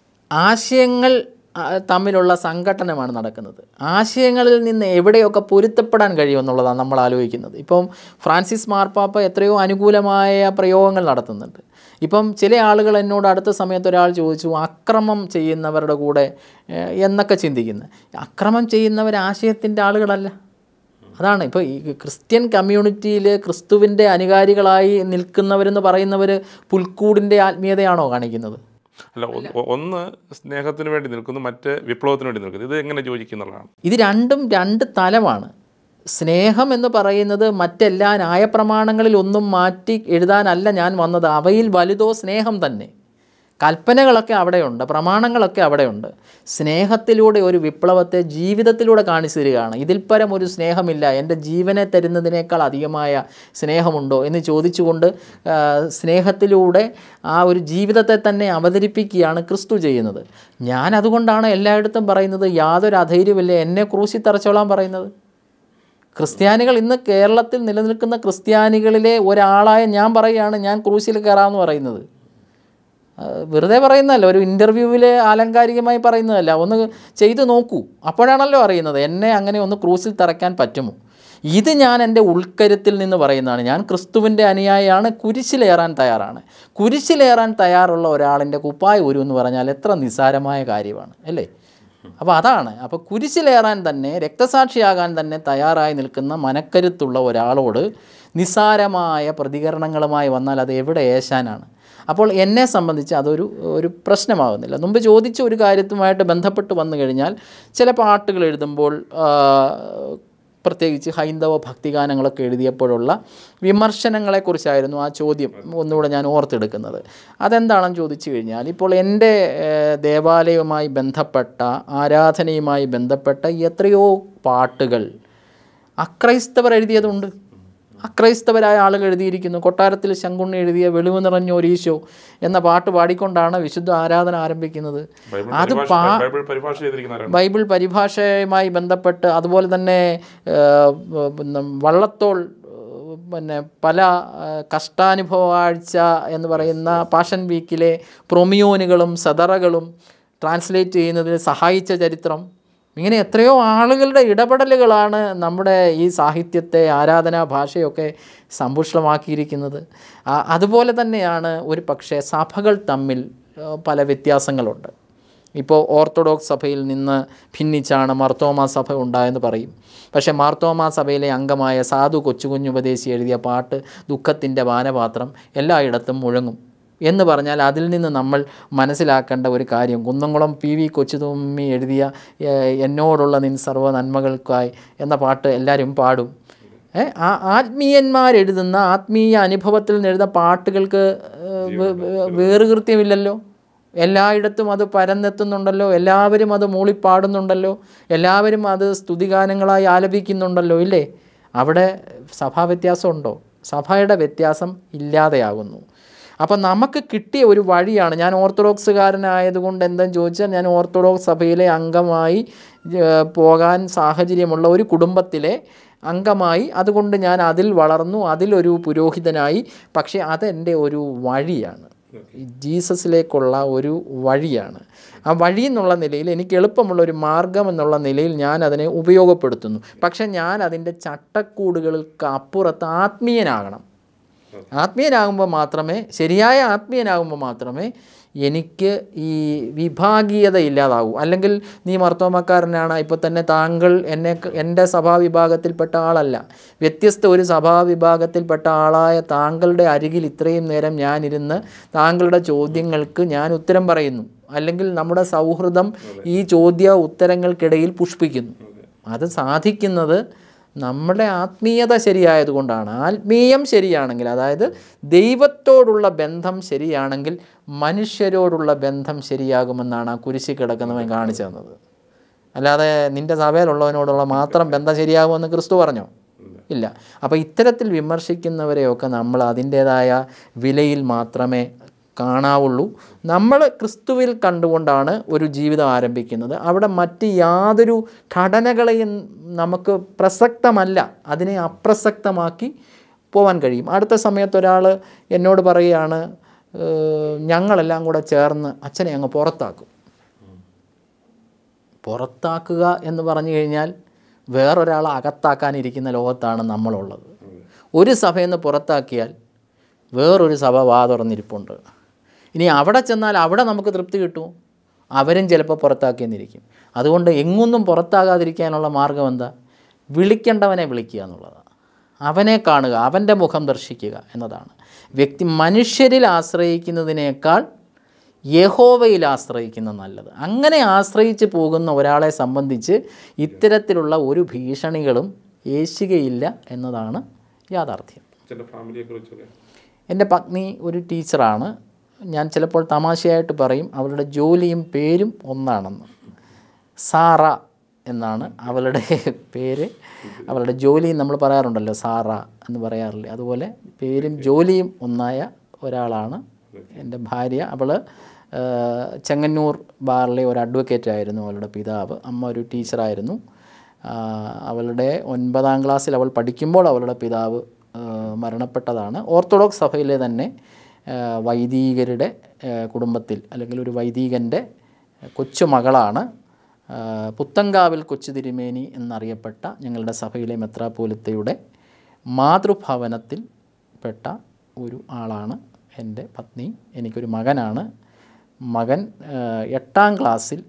ആശയങ്ങൾ ആ, തമ്മിലുള്ള സംഘട്ടനമാണ് നടക്കുന്നത് ആശയങ്ങളിൽ നിന്ന് എവിടെയൊക്കെ പൊരുത്തപ്പെടാൻ കഴിയുമെന്നുള്ളതാണ് നമ്മൾ ആലോചിക്കുന്നത് ഇപ്പം ഫ്രാൻസിസ് മാർപ്പാപ്പ എത്രയോ അനുകൂലമായ പ്രയോഗങ്ങൾ നടത്തുന്നുണ്ട് ഇപ്പം ചില ആളുകൾ എന്നോട് അടുത്ത സമയത്ത് ഒരാൾ ചോദിച്ചു അക്രമം ചെയ്യുന്നവരുടെ കൂടെ ഏഹ്, എന്നൊക്കെ ചിന്തിക്കുന്നത് അക്രമം ചെയ്യുന്നവർ ആശയത്തിൻ്റെ ആളുകളല്ല അതാണ് ഇപ്പോൾ ഈ ക്രിസ്ത്യൻ കമ്മ്യൂണിറ്റിയിൽ ക്രിസ്തുവിൻ്റെ അനുകാരികളായി നിൽക്കുന്നവരെന്ന് പറയുന്നവർ പുൽക്കൂടിൻ്റെ ആത്മീയതയാണോ കാണിക്കുന്നത് അല്ല ഒന്ന് ഒന്ന് സ്നേഹത്തിന് വേണ്ടി നിൽക്കുന്നു മറ്റ് വിപ്ലവത്തിന് വേണ്ടി നിൽക്കുന്നു ഇത് എങ്ങനെ യോജിക്കുന്നുള്ളതാണ് ഇത് രണ്ടും രണ്ട് തലമാണ് സ്നേഹം എന്ന് പറയുന്നത് മറ്റെല്ലാ ന്യായപ്രമാണങ്ങളിൽ ഒന്നും മാറ്റി എഴുതാനല്ല ഞാൻ വന്നത് അവയിൽ വലുതോ സ്നേഹം തന്നെ കൽപ്പനകളൊക്കെ അവിടെയുണ്ട് പ്രമാണങ്ങളൊക്കെ അവിടെയുണ്ട് സ്നേഹത്തിലൂടെ ഒരു വിപ്ലവത്തെ ജീവിതത്തിലൂടെ കാണിച്ചു തരികയാണ് ഇതിൽ പരം ഒരു സ്നേഹമില്ല എൻ്റെ ജീവനെ തരുന്നതിനേക്കാൾ അധികമായ സ്നേഹമുണ്ടോ എന്ന് ചോദിച്ചുകൊണ്ട് ആ, സ്നേഹത്തിലൂടെ ആ ഒരു ജീവിതത്തെ തന്നെ അവതരിപ്പിക്കുകയാണ് ക്രിസ്തു ചെയ്യുന്നത് ഞാൻ അതുകൊണ്ടാണ് എല്ലായിടത്തും പറയുന്നത് യാതൊരു അധൈര്യമില്ല എന്നെ ക്രൂശി തറച്ചോളാൻ പറയുന്നത് ക്രിസ്ത്യാനികൾ ഇന്ന് കേരളത്തിൽ നിലനിൽക്കുന്ന ക്രിസ്ത്യാനികളിലെ ഒരാളായ ഞാൻ പറയുകയാണ് ഞാൻ ക്രൂശിൽ കയറാമെന്ന് പറയുന്നത് ആ, വെറുതെ പറയുന്നതല്ല ഒരു ഇൻ്റർവ്യൂവിൽ ആലങ്കാരികമായി പറയുന്നതല്ല ഒന്ന് ചെയ്തു നോക്കൂ അപ്പോഴാണല്ലോ അറിയുന്നത് എന്നെ അങ്ങനെ ഒന്ന് ക്രൂസിൽ തറയ്ക്കാൻ പറ്റുമോ ഇത് ഞാൻ എൻ്റെ ഉൾക്കരുത്തിൽ നിന്ന് പറയുന്നതാണ് ഞാൻ ക്രിസ്തുവിൻ്റെ അനുയായിയാണ് കുരിശിലേറാൻ തയ്യാറാണ് കുരിശിലേറാൻ തയ്യാറുള്ള ഒരാളിൻ്റെ കുപ്പായ ഒരു എന്ന് പറഞ്ഞാൽ എത്ര നിസ്സാരമായ കാര്യമാണ് അല്ലേ അപ്പോൾ അതാണ് അപ്പോൾ കുരിശിലേറാൻ തന്നെ രക്തസാക്ഷിയാകാൻ തന്നെ തയ്യാറായി നിൽക്കുന്ന മനക്കരുത്തുള്ള ഒരാളോട് നിസ്സാരമായ പ്രതികരണങ്ങളുമായി വന്നാൽ അത് എവിടെ ഏശാനാണ് അപ്പോൾ എന്നെ സംബന്ധിച്ച് അതൊരു ഒരു പ്രശ്നമാകുന്നില്ല മുമ്പ് ചോദിച്ച ഒരു കാര്യത്തുമായിട്ട് ബന്ധപ്പെട്ട് വന്നു കഴിഞ്ഞാൽ ചില പാട്ടുകൾ എഴുതുമ്പോൾ ആ, പ്രത്യേകിച്ച് ഹൈന്ദവ ഭക്തിഗാനങ്ങളൊക്കെ എഴുതിയപ്പോഴുള്ള വിമർശനങ്ങളെക്കുറിച്ചായിരുന്നു ആ ചോദ്യം ഒന്നുകൂടെ ഞാൻ ഓർത്തെടുക്കുന്നത് അതെന്താണെന്ന് ചോദിച്ചു കഴിഞ്ഞാൽ ഇപ്പോൾ എൻ്റെ ഏഹ്, ദേവാലയവുമായി ബന്ധപ്പെട്ട ആരാധനയുമായി ബന്ധപ്പെട്ട എത്രയോ പാട്ടുകൾ അക്രൈസ്തവർ എഴുതിയതുണ്ട് അക്രൈസ്തവരായ ആളുകൾ എഴുതിയിരിക്കുന്നു കൊട്ടാരത്തിൽ ശങ്കുണ്ണി എഴുതിയ വെളിവ് നിറഞ്ഞ ഒരീശോ എന്ന പാട്ട് പാടിക്കൊണ്ടാണ് വിശുദ്ധ ആരാധന ആരംഭിക്കുന്നത് ബൈബിൾ അത് പരിഭാഷ- പാ ബൈബിൾ പരിഭാഷ ചെയ്തിരിക്കുന്നവരാണ് ബൈബിൾ പരിഭാഷയുമായി ബന്ധപ്പെട്ട് അതുപോലെ തന്നെ ഏഹ്, പിന്നെ വള്ളത്തോൾ ഏഹ്, പിന്നെ പല ഏഹ്, കഷ്ടാനുഭവ ആഴ്ച എന്ന് പറയുന്ന പാഷൻ വീക്കിലെ പ്രൊമിയോനുകളും സദറകളും ട്രാൻസ്ലേറ്റ് ചെയ്യുന്നതിന് സഹായിച്ച ചരിത്രം ഇങ്ങനെ എത്രയോ ആളുകളുടെ ഇടപെടലുകളാണ് നമ്മുടെ ഈ സാഹിത്യത്തെ ആരാധനാ ഭാഷയൊക്കെ സമ്പുഷ്ടമാക്കിയിരിക്കുന്നത് ആ- അതുപോലെ തന്നെയാണ് ഒരു പക്ഷേ സഭകൾ തമ്മിൽ ഏഹ്, പല വ്യത്യാസങ്ങളുണ്ട് ഇപ്പോൾ ഓർത്തഡോക്സ് സഭയിൽ നിന്ന് ഭിന്നിച്ചാണ് മാർത്തോമാ സഭ ഉണ്ടായെന്ന് പറയും പക്ഷേ മാർത്തോമാ സഭയിലെ അംഗമായ സാധു കൊച്ചുകുഞ്ഞുപദേശി എഴുതിയ പാട്ട് ദുഃഖത്തിൻ്റെ പാനപാത്രം എല്ലായിടത്തും മുഴങ്ങും എന്ന് പറഞ്ഞാൽ അതിൽ നിന്ന് നമ്മൾ മനസ്സിലാക്കേണ്ട ഒരു കാര്യം കുന്നംകുളം പി വി കൊച്ചുതുമ്മി എഴുതിയ ഏഹ്, എന്നോടുള്ള നിൻ സർവ്വ നന്മകൾക്കായി എന്ന പാട്ട് എല്ലാവരും പാടും ഏ, ആ ആത്മീയന്മാരെഴുതുന്ന ആത്മീയ അനുഭവത്തിൽ നിന്ന് എഴുതുന്ന പാട്ടുകൾക്ക് ഏഹ്, വേ- വേ- വേറുകൃത്യമില്ലല്ലോ എല്ലായിടത്തും അത് പരന്നെത്തുന്നുണ്ടല്ലോ എല്ലാവരും അത് മൂളിപ്പാടുന്നുണ്ടല്ലോ എല്ലാവരും അത് സ്തുതിഗാനങ്ങളായി ആലപിക്കുന്നുണ്ടല്ലോ ഇല്ലേ അവിടെ സഭാ വ്യത്യാസമുണ്ടോ സഭയുടെ വ്യത്യാസം ഇല്ലാതെയാകുന്നു അപ്പം നമുക്ക് കിട്ടിയ ഒരു വഴിയാണ് ഞാൻ ഓർത്തഡോക്സുകാരനായതുകൊണ്ട് എന്തെന്ന് ചോദിച്ചാൽ ഞാൻ ഓർത്തഡോക്സ് സഭയിലെ അംഗമായി ഏഹ്, പോകാൻ സാഹചര്യമുള്ള ഒരു കുടുംബത്തിലെ അംഗമായി അതുകൊണ്ട് ഞാൻ അതിൽ വളർന്നു അതിലൊരു പുരോഹിതനായി പക്ഷേ അതെൻ്റെ ഒരു വഴിയാണ് ഈ ജീസസിലേക്കുള്ള ഒരു വഴിയാണ് ആ വഴി എന്നുള്ള നിലയിൽ എനിക്ക് എളുപ്പമുള്ള ഒരു മാർഗം എന്നുള്ള നിലയിൽ ഞാൻ അതിനെ ഉപയോഗപ്പെടുത്തുന്നു പക്ഷേ ഞാൻ അതിൻ്റെ ചട്ടക്കൂടുകൾക്ക് അപ്പുറത്ത് ആത്മീയനാകണം ആത്മീയനാകുമ്പോൾ മാത്രമേ ശരിയായ ആത്മീയനാകുമ്പോൾ മാത്രമേ എനിക്ക് ഈ വിഭാഗീയത ഇല്ലാതാവൂ അല്ലെങ്കിൽ നീ മർത്തോമക്കാരനാണ് ഇപ്പോൾ തന്നെ താങ്കൾ എന്നെ എൻ്റെ സഭാവിഭാഗത്തിൽപ്പെട്ട ആളല്ല വ്യത്യസ്ത ഒരു സഭാവിഭാഗത്തിൽപ്പെട്ട ആളായ താങ്കളുടെ അരികിൽ ഇത്രയും നേരം ഞാനിരുന്ന് താങ്കളുടെ ചോദ്യങ്ങൾക്ക് ഞാൻ ഉത്തരം പറയുന്നു അല്ലെങ്കിൽ നമ്മുടെ സൗഹൃദം ഈ ചോദ്യ ഉത്തരങ്ങൾക്കിടയിൽ പുഷ്പിക്കുന്നു അത് സാധിക്കുന്നത് നമ്മുടെ ആത്മീയത ശരിയായതുകൊണ്ടാണ് ആത്മീയം ശരിയാണെങ്കിൽ അതായത് ദൈവത്തോടുള്ള ബന്ധം ശരിയാണെങ്കിൽ മനുഷ്യരോടുള്ള ബന്ധം ശരിയാകുമെന്നാണ് ആ കുരിശി കിടക്കുന്നവൻ കാണിച്ചു തന്നത് അല്ലാതെ നിൻ്റെ സഭയിലുള്ളവനോടുള്ള മാത്രം ബന്ധം ശരിയാകുമെന്ന് ക്രിസ്തു പറഞ്ഞോ ഇല്ല അപ്പോൾ ഇത്തരത്തിൽ വിമർശിക്കുന്നവരെയൊക്കെ നമ്മൾ അതിൻ്റേതായ വിലയിൽ മാത്രമേ കാണാവുള്ളൂ നമ്മൾ ക്രിസ്തുവിൽ കണ്ടുകൊണ്ടാണ് ഒരു ജീവിതം ആരംഭിക്കുന്നത് അവിടെ മറ്റ് യാതൊരു ഘടനകളെയും നമുക്ക് പ്രസക്തമല്ല അതിനെ അപ്രസക്തമാക്കി പോകാൻ കഴിയും അടുത്ത സമയത്ത് ഒരാൾ എന്നോട് പറയുകയാണ് "ഏഹ്, ഞങ്ങളെല്ലാം കൂടെ ചേർന്ന് അച്ഛനെ അങ്ങ് പുറത്താക്കും പുറത്താക്കുക എന്ന് പറഞ്ഞു കഴിഞ്ഞാൽ വേറൊരാളെ അകത്താക്കാനിരിക്കുന്ന ലോകത്താണ് നമ്മളുള്ളത് ഒരു സഭയിൽ നിന്ന് പുറത്താക്കിയാൽ വേറൊരു സഭ വാ തുറന്നിരിപ്പുണ്ട് ഇനി അവിടെ ചെന്നാൽ അവിടെ നമുക്ക് തൃപ്തി കിട്ടും അവരും ചിലപ്പോൾ പുറത്താക്കിയെന്നിരിക്കും അതുകൊണ്ട് എങ്ങൊന്നും പുറത്താകാതിരിക്കാനുള്ള മാർഗം എന്താ വിളിക്കേണ്ടവനെ വിളിക്കുക എന്നുള്ളതാണ് അവനെ കാണുക അവൻ്റെ മുഖം ദർശിക്കുക എന്നതാണ് വ്യക്തി മനുഷ്യരിൽ ആശ്രയിക്കുന്നതിനേക്കാൾ യഹോവയിൽ ആശ്രയിക്കുന്ന നല്ലത് അങ്ങനെ ആശ്രയിച്ച് പോകുന്ന ഒരാളെ സംബന്ധിച്ച് ഇത്തരത്തിലുള്ള ഒരു ഭീഷണികളും ഏശുകയില്ല എന്നതാണ് യാഥാർത്ഥ്യം അച്ഛൻ്റെ ഫാമിലിയെക്കുറിച്ചൊക്കെ എൻ്റെ പത്നി ഒരു ടീച്ചറാണ് ഞാൻ ചിലപ്പോൾ തമാശയായിട്ട് പറയും അവളുടെ ജോലിയും പേരും ഒന്നാണെന്ന് സാറ എന്നാണ് അവളുടെ പേര് അവളുടെ ജോലിയും നമ്മൾ പറയാറുണ്ടല്ലോ സാറ എന്ന് പറയാറില്ലേ അതുപോലെ പേരും ജോലിയും ഒന്നായ ഒരാളാണ് എൻ്റെ ഭാര്യ അവൾ ചെങ്ങന്നൂർ ബാറിലെ ഒരു അഡ്വക്കേറ്റ് ആയിരുന്നു അവളുടെ പിതാവ് അമ്മ ഒരു ടീച്ചറായിരുന്നു ആ, അവളുടെ ഒൻപതാം ക്ലാസ്സിൽ അവൾ പഠിക്കുമ്പോൾ അവളുടെ പിതാവ് ആ, മരണപ്പെട്ടതാണ് ഓർത്തഡോക്സ് സഭയിലെ തന്നെ ആ, വൈദികരുടെ ആ, കുടുംബത്തിൽ അല്ലെങ്കിൽ ഒരു വൈദികൻ്റെ കൊച്ചുമകളാണ് ആ, പുത്തങ്കാവിൽ കൊച്ചു തിരുമേനി എന്നറിയപ്പെട്ട ഞങ്ങളുടെ സഭയിലെ മെത്രാപോലിത്തയുടെ മാതൃഭവനത്തിൽ പെട്ട ഒരു ആളാണ് എൻ്റെ പത്നി എനിക്കൊരു മകനാണ് മകൻ ആ, എട്ടാം ക്ലാസ്സിൽ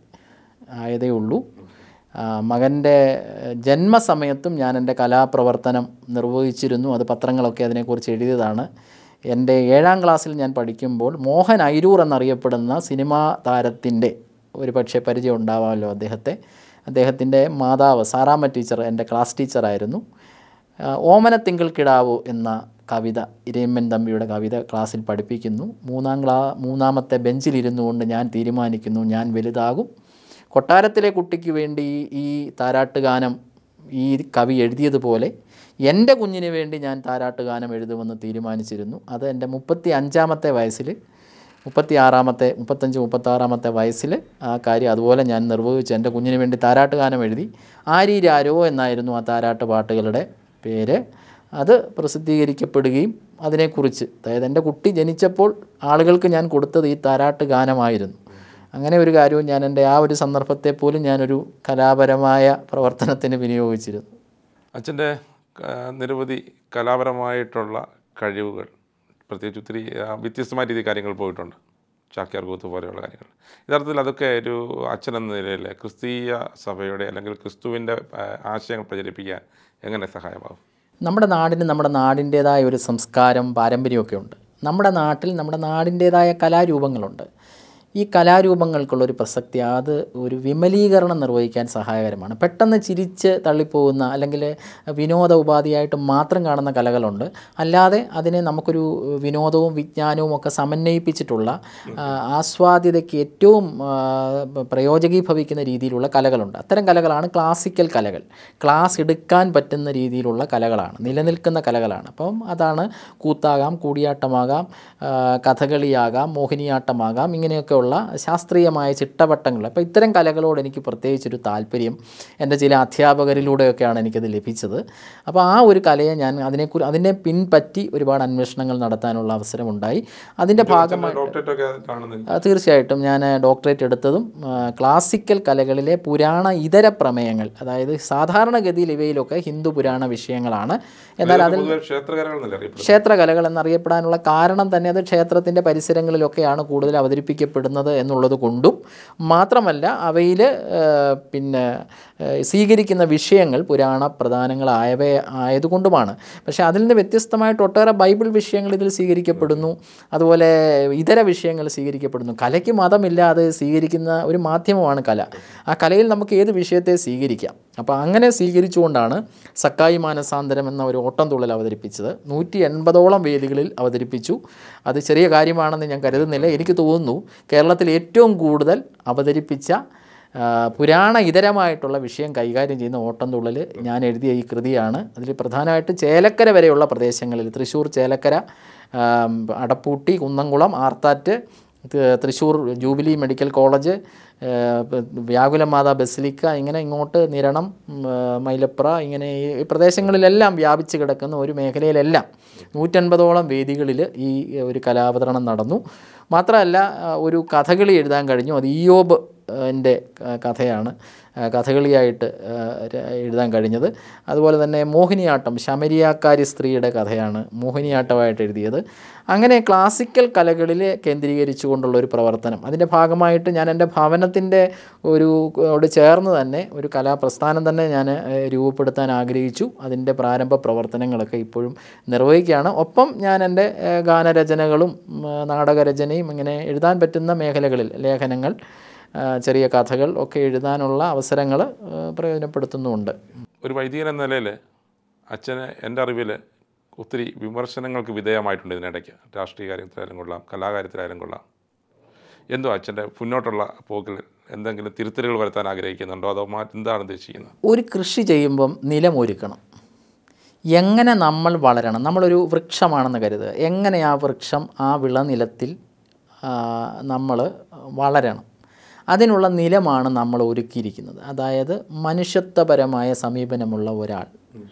ആയതേ ഉള്ളൂ ആ, മകൻ്റെ ജന്മസമയത്തും ഞാൻ എൻ്റെ കലാപ്രവർത്തനം നിർവഹിച്ചിരുന്നു അത് പത്രങ്ങളൊക്കെ അതിനെക്കുറിച്ച് എഴുതിയതാണ് എൻ്റെ ഏഴാം ക്ലാസ്സിൽ ഞാൻ പഠിക്കുമ്പോൾ മോഹൻ ഐരൂർ എന്നറിയപ്പെടുന്ന സിനിമാ താരത്തിൻ്റെ ഒരു പക്ഷേ പരിചയം ഉണ്ടാവാമല്ലോ അദ്ദേഹത്തെ അദ്ദേഹത്തിൻ്റെ മാതാവ് സാറാമ്മ ടീച്ചർ എൻ്റെ ക്ലാസ് ടീച്ചറായിരുന്നു ആ, ഓമനത്തിങ്കൾ കിടാവു എന്ന കവിത ഇരയമ്മൻ തമ്പിയുടെ കവിത ക്ലാസ്സിൽ പഠിപ്പിക്കുന്നു മൂന്നാം ക്ലാ മൂന്നാമത്തെ ബെഞ്ചിലിരുന്നു കൊണ്ട് ഞാൻ തീരുമാനിക്കുന്നു ഞാൻ വലുതാകും കൊട്ടാരത്തിലെ കുട്ടിക്ക് വേണ്ടി ഈ താരാട്ടുഗാനം ഈ കവി എഴുതിയതുപോലെ എൻ്റെ കുഞ്ഞിന് വേണ്ടി ഞാൻ താരാട്ടുഗാനം എഴുതുമെന്ന് തീരുമാനിച്ചിരുന്നു അത് എൻ്റെ മുപ്പത്തി അഞ്ചാമത്തെ വയസ്സിൽ മുപ്പത്തി ആറാമത്തെ മുപ്പത്തഞ്ച് മുപ്പത്താറാമത്തെ വയസ്സിൽ ആ കാര്യം അതുപോലെ ഞാൻ നിർവഹിച്ചു എൻ്റെ കുഞ്ഞിന് വേണ്ടി താരാട്ടുഗാനം എഴുതി ആരീരാരോ എന്നായിരുന്നു ആ താരാട്ട് പാട്ടുകളുടെ പേര് അത് പ്രസിദ്ധീകരിക്കപ്പെടുകയും അതിനെക്കുറിച്ച് അതായത് എൻ്റെ കുട്ടി ജനിച്ചപ്പോൾ ആളുകൾക്ക് ഞാൻ കൊടുത്തത് ഈ താരാട്ട് ഗാനമായിരുന്നു അങ്ങനെ ഒരു കാര്യവും ഞാൻ എൻ്റെ ആ ഒരു സന്ദർഭത്തെ പോലും ഞാനൊരു കലാപരമായ പ്രവർത്തനത്തിന് വിനിയോഗിച്ചിരുന്നു അച്ഛൻ്റെ ആ, നിരവധി കലാപരമായിട്ടുള്ള കഴിവുകൾ പ്രത്യേകിച്ച് ഒത്തിരി ആ, വ്യത്യസ്തമായ രീതിയിൽ കാര്യങ്ങൾ പോയിട്ടുണ്ട് ചാക്യാർ കൂത്ത് പോലെയുള്ള കാര്യങ്ങൾ യഥാർത്ഥത്തിൽ അതൊക്കെ ഒരു അച്ഛൻ എന്ന നിലയിൽ ക്രിസ്തീയ സഭയുടെ അല്ലെങ്കിൽ ക്രിസ്തുവിൻ്റെ ആ, ആശയങ്ങൾ പ്രചരിപ്പിക്കാൻ എങ്ങനെ സഹായമാകും നമ്മുടെ നാടിന് നമ്മുടെ നാടിൻ്റേതായ ഒരു സംസ്കാരം പാരമ്പര്യമൊക്കെ ഉണ്ട് നമ്മുടെ നാട്ടിൽ നമ്മുടെ നാടിൻ്റേതായ കലാരൂപങ്ങളുണ്ട് ഈ കലാരൂപങ്ങൾക്കുള്ളൊരു പ്രസക്തി അത് ഒരു വിമലീകരണം നിർവഹിക്കാൻ സഹായകരമാണ് പെട്ടെന്ന് ചിരിച്ച് തള്ളിപ്പോകുന്ന അല്ലെങ്കിൽ വിനോദ ഉപാധിയായിട്ട് മാത്രം കാണുന്ന കലകളുണ്ട് അല്ലാതെ അതിനെ നമുക്കൊരു വിനോദവും വിജ്ഞാനവും ഒക്കെ സമന്വയിപ്പിച്ചിട്ടുള്ള ആ, ആസ്വാദ്യതയ്ക്ക് ഏറ്റവും ആ, പ്രയോജകീഭവിക്കുന്ന രീതിയിലുള്ള കലകളുണ്ട് അത്തരം കലകളാണ് ക്ലാസിക്കൽ കലകൾ ക്ലാസ് എടുക്കാൻ പറ്റുന്ന രീതിയിലുള്ള കലകളാണ് നിലനിൽക്കുന്ന കലകളാണ് അപ്പം അതാണ് കൂത്താകാം കൂടിയാട്ടമാകാം ആ, കഥകളിയാകാം മോഹിനിയാട്ടമാകാം ഇങ്ങനെയൊക്കെയുള്ള ശാസ്ത്രീയമായ ചിട്ടവട്ടങ്ങൾ അപ്പോൾ ഇത്തരം കലകളോട് എനിക്ക് പ്രത്യേകിച്ചൊരു താല്പര്യം എൻ്റെ ചില അധ്യാപകരിലൂടെയൊക്കെയാണ് എനിക്കത് ലഭിച്ചത് അപ്പോൾ ആ ഒരു കലയെ ഞാൻ അതിനെക്കുറിച്ച് അതിനെ പിൻപറ്റി ഒരുപാട് അന്വേഷണങ്ങൾ നടത്താനുള്ള അവസരമുണ്ടായി അതിൻ്റെ ഭാഗമായി ഡോക്ടറേറ്റ് ഒക്കെ കാണുന്നത് ആ, തീർച്ചയായിട്ടും ഞാൻ ഡോക്ടറേറ്റ് എടുത്തതും ആ, ക്ലാസിക്കൽ കലകളിലെ പുരാണ ഇതര പ്രമേയങ്ങൾ അതായത് സാധാരണഗതിയിൽ ഇവയിലൊക്കെ ഹിന്ദു പുരാണ വിഷയങ്ങളാണ് എന്നാൽ അതിൽ പൊതുവെ ക്ഷേത്രകലകൾ എന്നല്ലേ അറിയപ്പെടുന്നത് ക്ഷേത്രകലകൾ എന്നറിയപ്പെടാനുള്ള കാരണം തന്നെ അത് ക്ഷേത്രത്തിൻ്റെ പരിസരങ്ങളിലൊക്കെയാണ് കൂടുതൽ അവതരിപ്പിക്കപ്പെടുന്നത് എന്നുള്ളത് കൊണ്ടും മാത്രമല്ല അവയിൽ പിന്നെ ആ, സ്വീകരിക്കുന്ന വിഷയങ്ങൾ പുരാണ പ്രധാനങ്ങളായവ ആയതുകൊണ്ടുമാണ് പക്ഷേ അതിൽ നിന്ന് വ്യത്യസ്തമായിട്ട് ഒട്ടേറെ ബൈബിൾ വിഷയങ്ങൾ ഇതിൽ സ്വീകരിക്കപ്പെടുന്നു അതുപോലെ ഇതര വിഷയങ്ങൾ സ്വീകരിക്കപ്പെടുന്നു കലയ്ക്ക് മതമില്ലാതെ സ്വീകരിക്കുന്ന ഒരു മാധ്യമമാണ് കല ആ കലയിൽ നമുക്ക് ഏത് വിഷയത്തെ സ്വീകരിക്കാം അപ്പോൾ അങ്ങനെ സ്വീകരിച്ചുകൊണ്ടാണ് സക്കായി മാനസാന്തരം എന്ന ഒരു ഓട്ടം തുള്ളൽ അവതരിപ്പിച്ചത് നൂറ്റി എൺപതോളം വേദികളിൽ അവതരിപ്പിച്ചു അത് ചെറിയ കാര്യമാണെന്ന് ഞാൻ കരുതുന്നില്ല എനിക്ക് തോന്നുന്നു കേരളത്തിൽ ഏറ്റവും കൂടുതൽ അവതരിപ്പിച്ച ആ, പുരാണ ഇതരമായിട്ടുള്ള വിഷയം കൈകാര്യം ചെയ്യുന്ന ഓട്ടം തുള്ളൽ ഞാൻ എഴുതിയ ഈ കൃതിയാണ് അതിൽ പ്രധാനമായിട്ട് ചേലക്കര വരെയുള്ള പ്രദേശങ്ങളിൽ തൃശ്ശൂർ ചേലക്കര ആ, അടപ്പൂട്ടി കുന്നംകുളം ആർത്താറ്റ് ത- തൃശ്ശൂർ ജൂബിലി മെഡിക്കൽ കോളേജ് ആ, പ- വ്യാകുലമാതാ ബസിലിക്ക ഇങ്ങനെ ഇങ്ങോട്ട് നിരണം ഉം, ആ, മൈലപ്ര ഇങ്ങനെ ഈ ഈ പ്രദേശങ്ങളിലെല്ലാം വ്യാപിച്ച് കിടക്കുന്ന ഒരു മേഖലയിലെല്ലാം നൂറ്റൻപതോളം വേദികളിൽ ഈ ഒരു കലാവതരണം നടന്നു മാത്രമല്ല ആ, ഒരു കഥകളി എഴുതാൻ കഴിഞ്ഞു അത് ഇയോബ് എൻ്റെ കഥയാണ് ആ, കഥകളിയായിട്ട് ആ, ര- എഴുതാൻ കഴിഞ്ഞത് അതുപോലെ തന്നെ മോഹിനിയാട്ടം ശമരിയാക്കാരി സ്ത്രീയുടെ കഥയാണ് മോഹിനിയാട്ടമായിട്ട് എഴുതിയത് അങ്ങനെ ക്ലാസിക്കൽ കലകളിൽ കേന്ദ്രീകരിച്ചുകൊണ്ടുള്ള ഒരു പ്രവർത്തനം അതിൻ്റെ ഭാഗമായിട്ട് ഞാൻ എൻ്റെ ഭവനത്തിൻ്റെ ഒരു ഓട് ചേർന്ന് തന്നെ ഒരു കലാപ്രസ്ഥാനം തന്നെ ഞാൻ ഏഹ്, രൂപപ്പെടുത്താൻ ആഗ്രഹിച്ചു അതിൻ്റെ പ്രാരംഭ പ്രവർത്തനങ്ങളൊക്കെ ഇപ്പോഴും നിർവഹിക്കുകയാണ് ഒപ്പം ഞാൻ എൻ്റെ ഏഹ്, ഗാനരചനകളും ഉം, നാടകരചനയും ഇങ്ങനെ എഴുതാൻ പറ്റുന്ന മേഖലകളിൽ ലേഖനങ്ങൾ ആ, ചെറിയ കഥകൾ ഒക്കെ എഴുതാനുള്ള അവസരങ്ങൾ പ്രയോജനപ്പെടുത്തുന്നുമുണ്ട് ഒരു വൈദികൻ എന്ന നിലയിൽ അച്ഛന് എൻ്റെ അറിവിൽ ഒത്തിരി വിമർശനങ്ങൾക്ക് വിധേയമായിട്ടുണ്ട് ഇതിനിടയ്ക്ക് രാഷ്ട്രീയ കാര്യത്തിലായാലും കൊള്ളാം കലാകാര്യത്തിലായാലും കൊള്ളാം എന്തോ അച്ഛൻ്റെ മുന്നോട്ടുള്ള പോക്കിൽ എന്തെങ്കിലും തിരുത്തലുകൾ വരുത്താൻ ആഗ്രഹിക്കുന്നുണ്ടോ അതോ മാറ്റി എന്താണ് ഉദ്ദേശിക്കുന്നത് ഒരു കൃഷി ചെയ്യുമ്പം നിലമൊരുക്കണം എങ്ങനെ നമ്മൾ വളരണം നമ്മളൊരു വൃക്ഷമാണെന്ന് കരുതുക എങ്ങനെ ആ വൃക്ഷം ആ വിളനിലത്തിൽ നമ്മൾ വളരണം അതിനുള്ള നിലമാണ് നമ്മൾ ഒരുക്കിയിരിക്കുന്നത് അതായത് മനുഷ്യത്വപരമായ സമീപനമുള്ള ഒരാൾ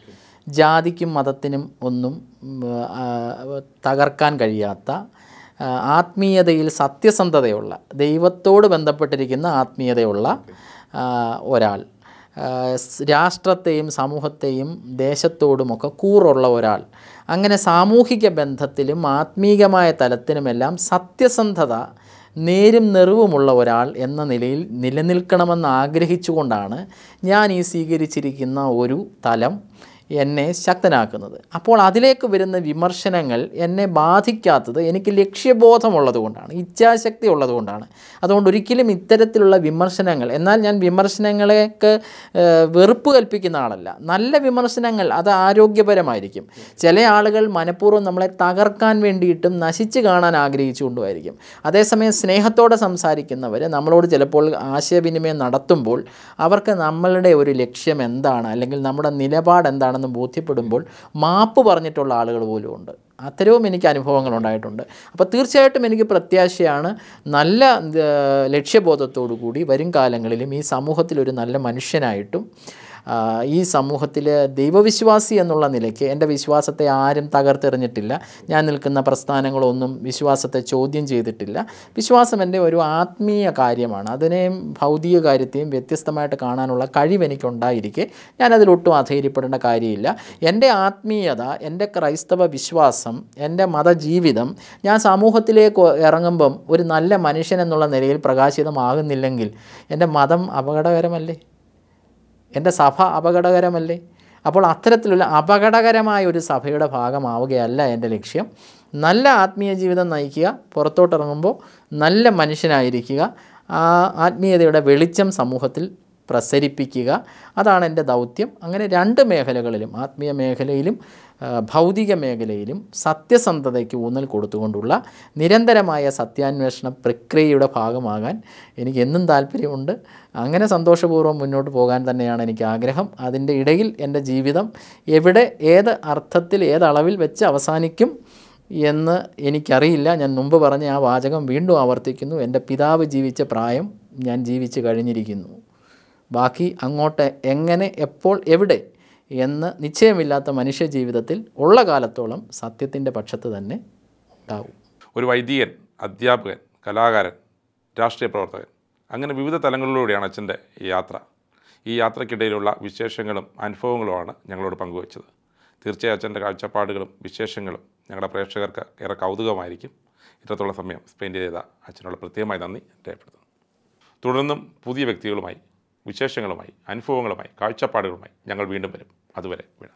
ജാതിക്കും മതത്തിനും ഒന്നും ഉം, ആ, തകർക്കാൻ കഴിയാത്ത ആ, ആത്മീയതയിൽ സത്യസന്ധതയുള്ള ദൈവത്തോട് ബന്ധപ്പെട്ടിരിക്കുന്ന ആത്മീയതയുള്ള ആ, ഒരാൾ ആ, സ് രാഷ്ട്രത്തെയും സമൂഹത്തെയും ദേശത്തോടുമൊക്കെ കൂറുള്ള ഒരാൾ അങ്ങനെ സാമൂഹിക ബന്ധത്തിലും ആത്മീകമായ തലത്തിനുമെല്ലാം സത്യസന്ധത നേരും നെറിവുമുള്ള ഒരാൾ എന്ന നിലയിൽ നിലനിൽക്കണമെന്ന് ആഗ്രഹിച്ചുകൊണ്ടാണ് ഞാൻ ഈ സ്വീകരിച്ചിരിക്കുന്ന ഒരു തലം എന്നെ ശക്തനാക്കുന്നത് അപ്പോൾ അതിലേക്ക് വരുന്ന വിമർശനങ്ങൾ എന്നെ ബാധിക്കാത്തത് എനിക്ക് ലക്ഷ്യബോധമുള്ളത് കൊണ്ടാണ് ഇച്ഛാശക്തി ഉള്ളത് കൊണ്ടാണ് അതുകൊണ്ട് ഒരിക്കലും ഇത്തരത്തിലുള്ള വിമർശനങ്ങൾ എന്നാൽ ഞാൻ വിമർശനങ്ങളെയൊക്കെ ഏഹ്, വെറുപ്പ് കൽപ്പിക്കുന്ന ആളല്ല നല്ല വിമർശനങ്ങൾ അത് ആരോഗ്യപരമായിരിക്കും ചില ആളുകൾ മനഃപൂർവ്വം നമ്മളെ തകർക്കാൻ വേണ്ടിയിട്ടും നശിച്ച് കാണാൻ ആഗ്രഹിച്ചുകൊണ്ടുമായിരിക്കും അതേസമയം സ്നേഹത്തോടെ സംസാരിക്കുന്നവർ നമ്മളോട് ചിലപ്പോൾ ആശയവിനിമയം നടത്തുമ്പോൾ അവർക്ക് നമ്മളുടെ ഒരു ലക്ഷ്യം എന്താണ് അല്ലെങ്കിൽ നമ്മുടെ നിലപാട് എന്താണെന്ന് ബോധ്യപ്പെടുമ്പോൾ മാപ്പ് പറഞ്ഞിട്ടുള്ള ആളുകൾ പോലും ഉണ്ട് അത്തരവും എനിക്ക് അനുഭവങ്ങൾ ഉണ്ടായിട്ടുണ്ട് അപ്പോൾ തീർച്ചയായിട്ടും എനിക്ക് പ്രത്യാശയാണ് നല്ല ഏഹ്, ലക്ഷ്യബോധത്തോടു കൂടി വരും കാലങ്ങളിലും ഈ സമൂഹത്തിൽ ഒരു നല്ല മനുഷ്യനായിട്ടും ആ, ഈ സമൂഹത്തിൽ ദൈവവിശ്വാസി എന്നുള്ള നിലയ്ക്ക് എൻ്റെ വിശ്വാസത്തെ ആരും തകർത്തെറിഞ്ഞിട്ടില്ല ഞാൻ നിൽക്കുന്ന പ്രസ്ഥാനങ്ങളൊന്നും വിശ്വാസത്തെ ചോദ്യം ചെയ്തിട്ടില്ല വിശ്വാസം എൻ്റെ ഒരു ആത്മീയ കാര്യമാണ് അതിനെയും ഭൗതിക കാര്യത്തെയും വ്യത്യസ്തമായിട്ട് കാണാനുള്ള കഴിവ് എനിക്കുണ്ടായിരിക്കെ ഞാനതിലൊട്ടും അധൈര്യപ്പെടേണ്ട കാര്യമില്ല എൻ്റെ ആത്മീയത എൻ്റെ ക്രൈസ്തവ വിശ്വാസം എൻ്റെ മതജീവിതം ഞാൻ സമൂഹത്തിലേക്ക് ഇറങ്ങുമ്പം ഒരു നല്ല മനുഷ്യൻ എന്നുള്ള നിലയിൽ പ്രകാശിതമാകുന്നില്ലെങ്കിൽ എൻ്റെ മതം അപകടകരമല്ലേ എൻ്റെ സഭ അപകടകരമല്ലേ അപ്പോൾ അത്തരത്തിലുള്ള അപകടകരമായ ഒരു സഭയുടെ ഭാഗമാവുകയല്ല എൻ്റെ ലക്ഷ്യം നല്ല ആത്മീയ ജീവിതം നയിക്കുക പുറത്തോട്ടിറങ്ങുമ്പോൾ നല്ല മനുഷ്യനായിരിക്കുക ആ ആത്മീയതയുടെ വെളിച്ചം സമൂഹത്തിൽ പ്രസരിപ്പിക്കുക അതാണ് എൻ്റെ ദൗത്യം അങ്ങനെ രണ്ട് മേഖലകളിലും ആത്മീയ മേഖലയിലും ആ, ഭൗതിക മേഖലയിലും സത്യസന്ധതയ്ക്ക് ഊന്നൽ കൊടുത്തുകൊണ്ടുള്ള നിരന്തരമായ സത്യാന്വേഷണ പ്രക്രിയയുടെ ഭാഗമാകാൻ എനിക്ക് എന്നും താല്പര്യമുണ്ട് അങ്ങനെ സന്തോഷപൂർവ്വം മുന്നോട്ട് പോകാൻ തന്നെയാണ് എനിക്ക് ആഗ്രഹം അതിൻ്റെ ഇടയിൽ എൻ്റെ ജീവിതം എവിടെ ഏത് അർത്ഥത്തിൽ ഏതളവിൽ വെച്ച് അവസാനിക്കും എന്ന് എനിക്കറിയില്ല ഞാൻ മുമ്പ് പറഞ്ഞ ആ വാചകം വീണ്ടും ആവർത്തിക്കുന്നു എൻ്റെ പിതാവ് ജീവിച്ച പ്രായം ഞാൻ ജീവിച്ച് കഴിഞ്ഞിരിക്കുന്നു ബാക്കി അങ്ങോട്ട് എങ്ങനെ എപ്പോൾ എവിടെ എന്ന് നിശ്ചയമില്ലാത്ത മനുഷ്യ ജീവിതത്തിൽ ഉള്ള കാലത്തോളം സത്യത്തിൻ്റെ പക്ഷത്ത് തന്നെ ഉണ്ടാവും ഒരു വൈദികൻ അധ്യാപകൻ കലാകാരൻ രാഷ്ട്രീയ പ്രവർത്തകൻ അങ്ങനെ വിവിധ തലങ്ങളിലൂടെയാണ് അച്ഛൻ്റെ ഈ യാത്ര ഈ യാത്രക്കിടയിലുള്ള വിശേഷങ്ങളും അനുഭവങ്ങളുമാണ് ഞങ്ങളോട് പങ്കുവച്ചത് തീർച്ചയായും അച്ഛൻ്റെ കാഴ്ചപ്പാടുകളും വിശേഷങ്ങളും ഞങ്ങളുടെ പ്രേക്ഷകർക്ക് ഏറെ കൗതുകമായിരിക്കും ഇത്രത്തോളം സമയം സ്പെൻഡ് ചെയ്ത അച്ഛനുള്ള പ്രത്യേകമായി നന്ദി രേഖപ്പെടുത്തുന്നു തുടർന്നും പുതിയ വ്യക്തികളുമായി വിശേഷങ്ങളുമായി അനുഭവങ്ങളുമായി കാഴ്ചപ്പാടുകളുമായി ഞങ്ങൾ വീണ്ടും വരും അതുവരെ വിടാം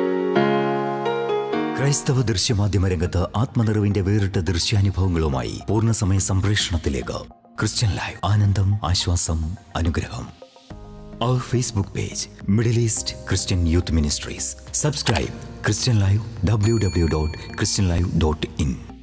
ക്രൈസ്തവ ദൃശ്യമാധ്യമ രംഗത്ത് ആത്മനിറവിന്റെ വേറിട്ട ദൃശ്യാനുഭവങ്ങളുമായി പൂർണ്ണസമയ സംപ്രേഷണത്തിലേക്ക് ക്രിസ്ത്യൻ ലൈവ് ആനന്ദം ആശ്വാസം അനുഗ്രഹം അവർ Facebook page Middle East Christian youth ministries subscribe Christian live W W dot Christian live dot in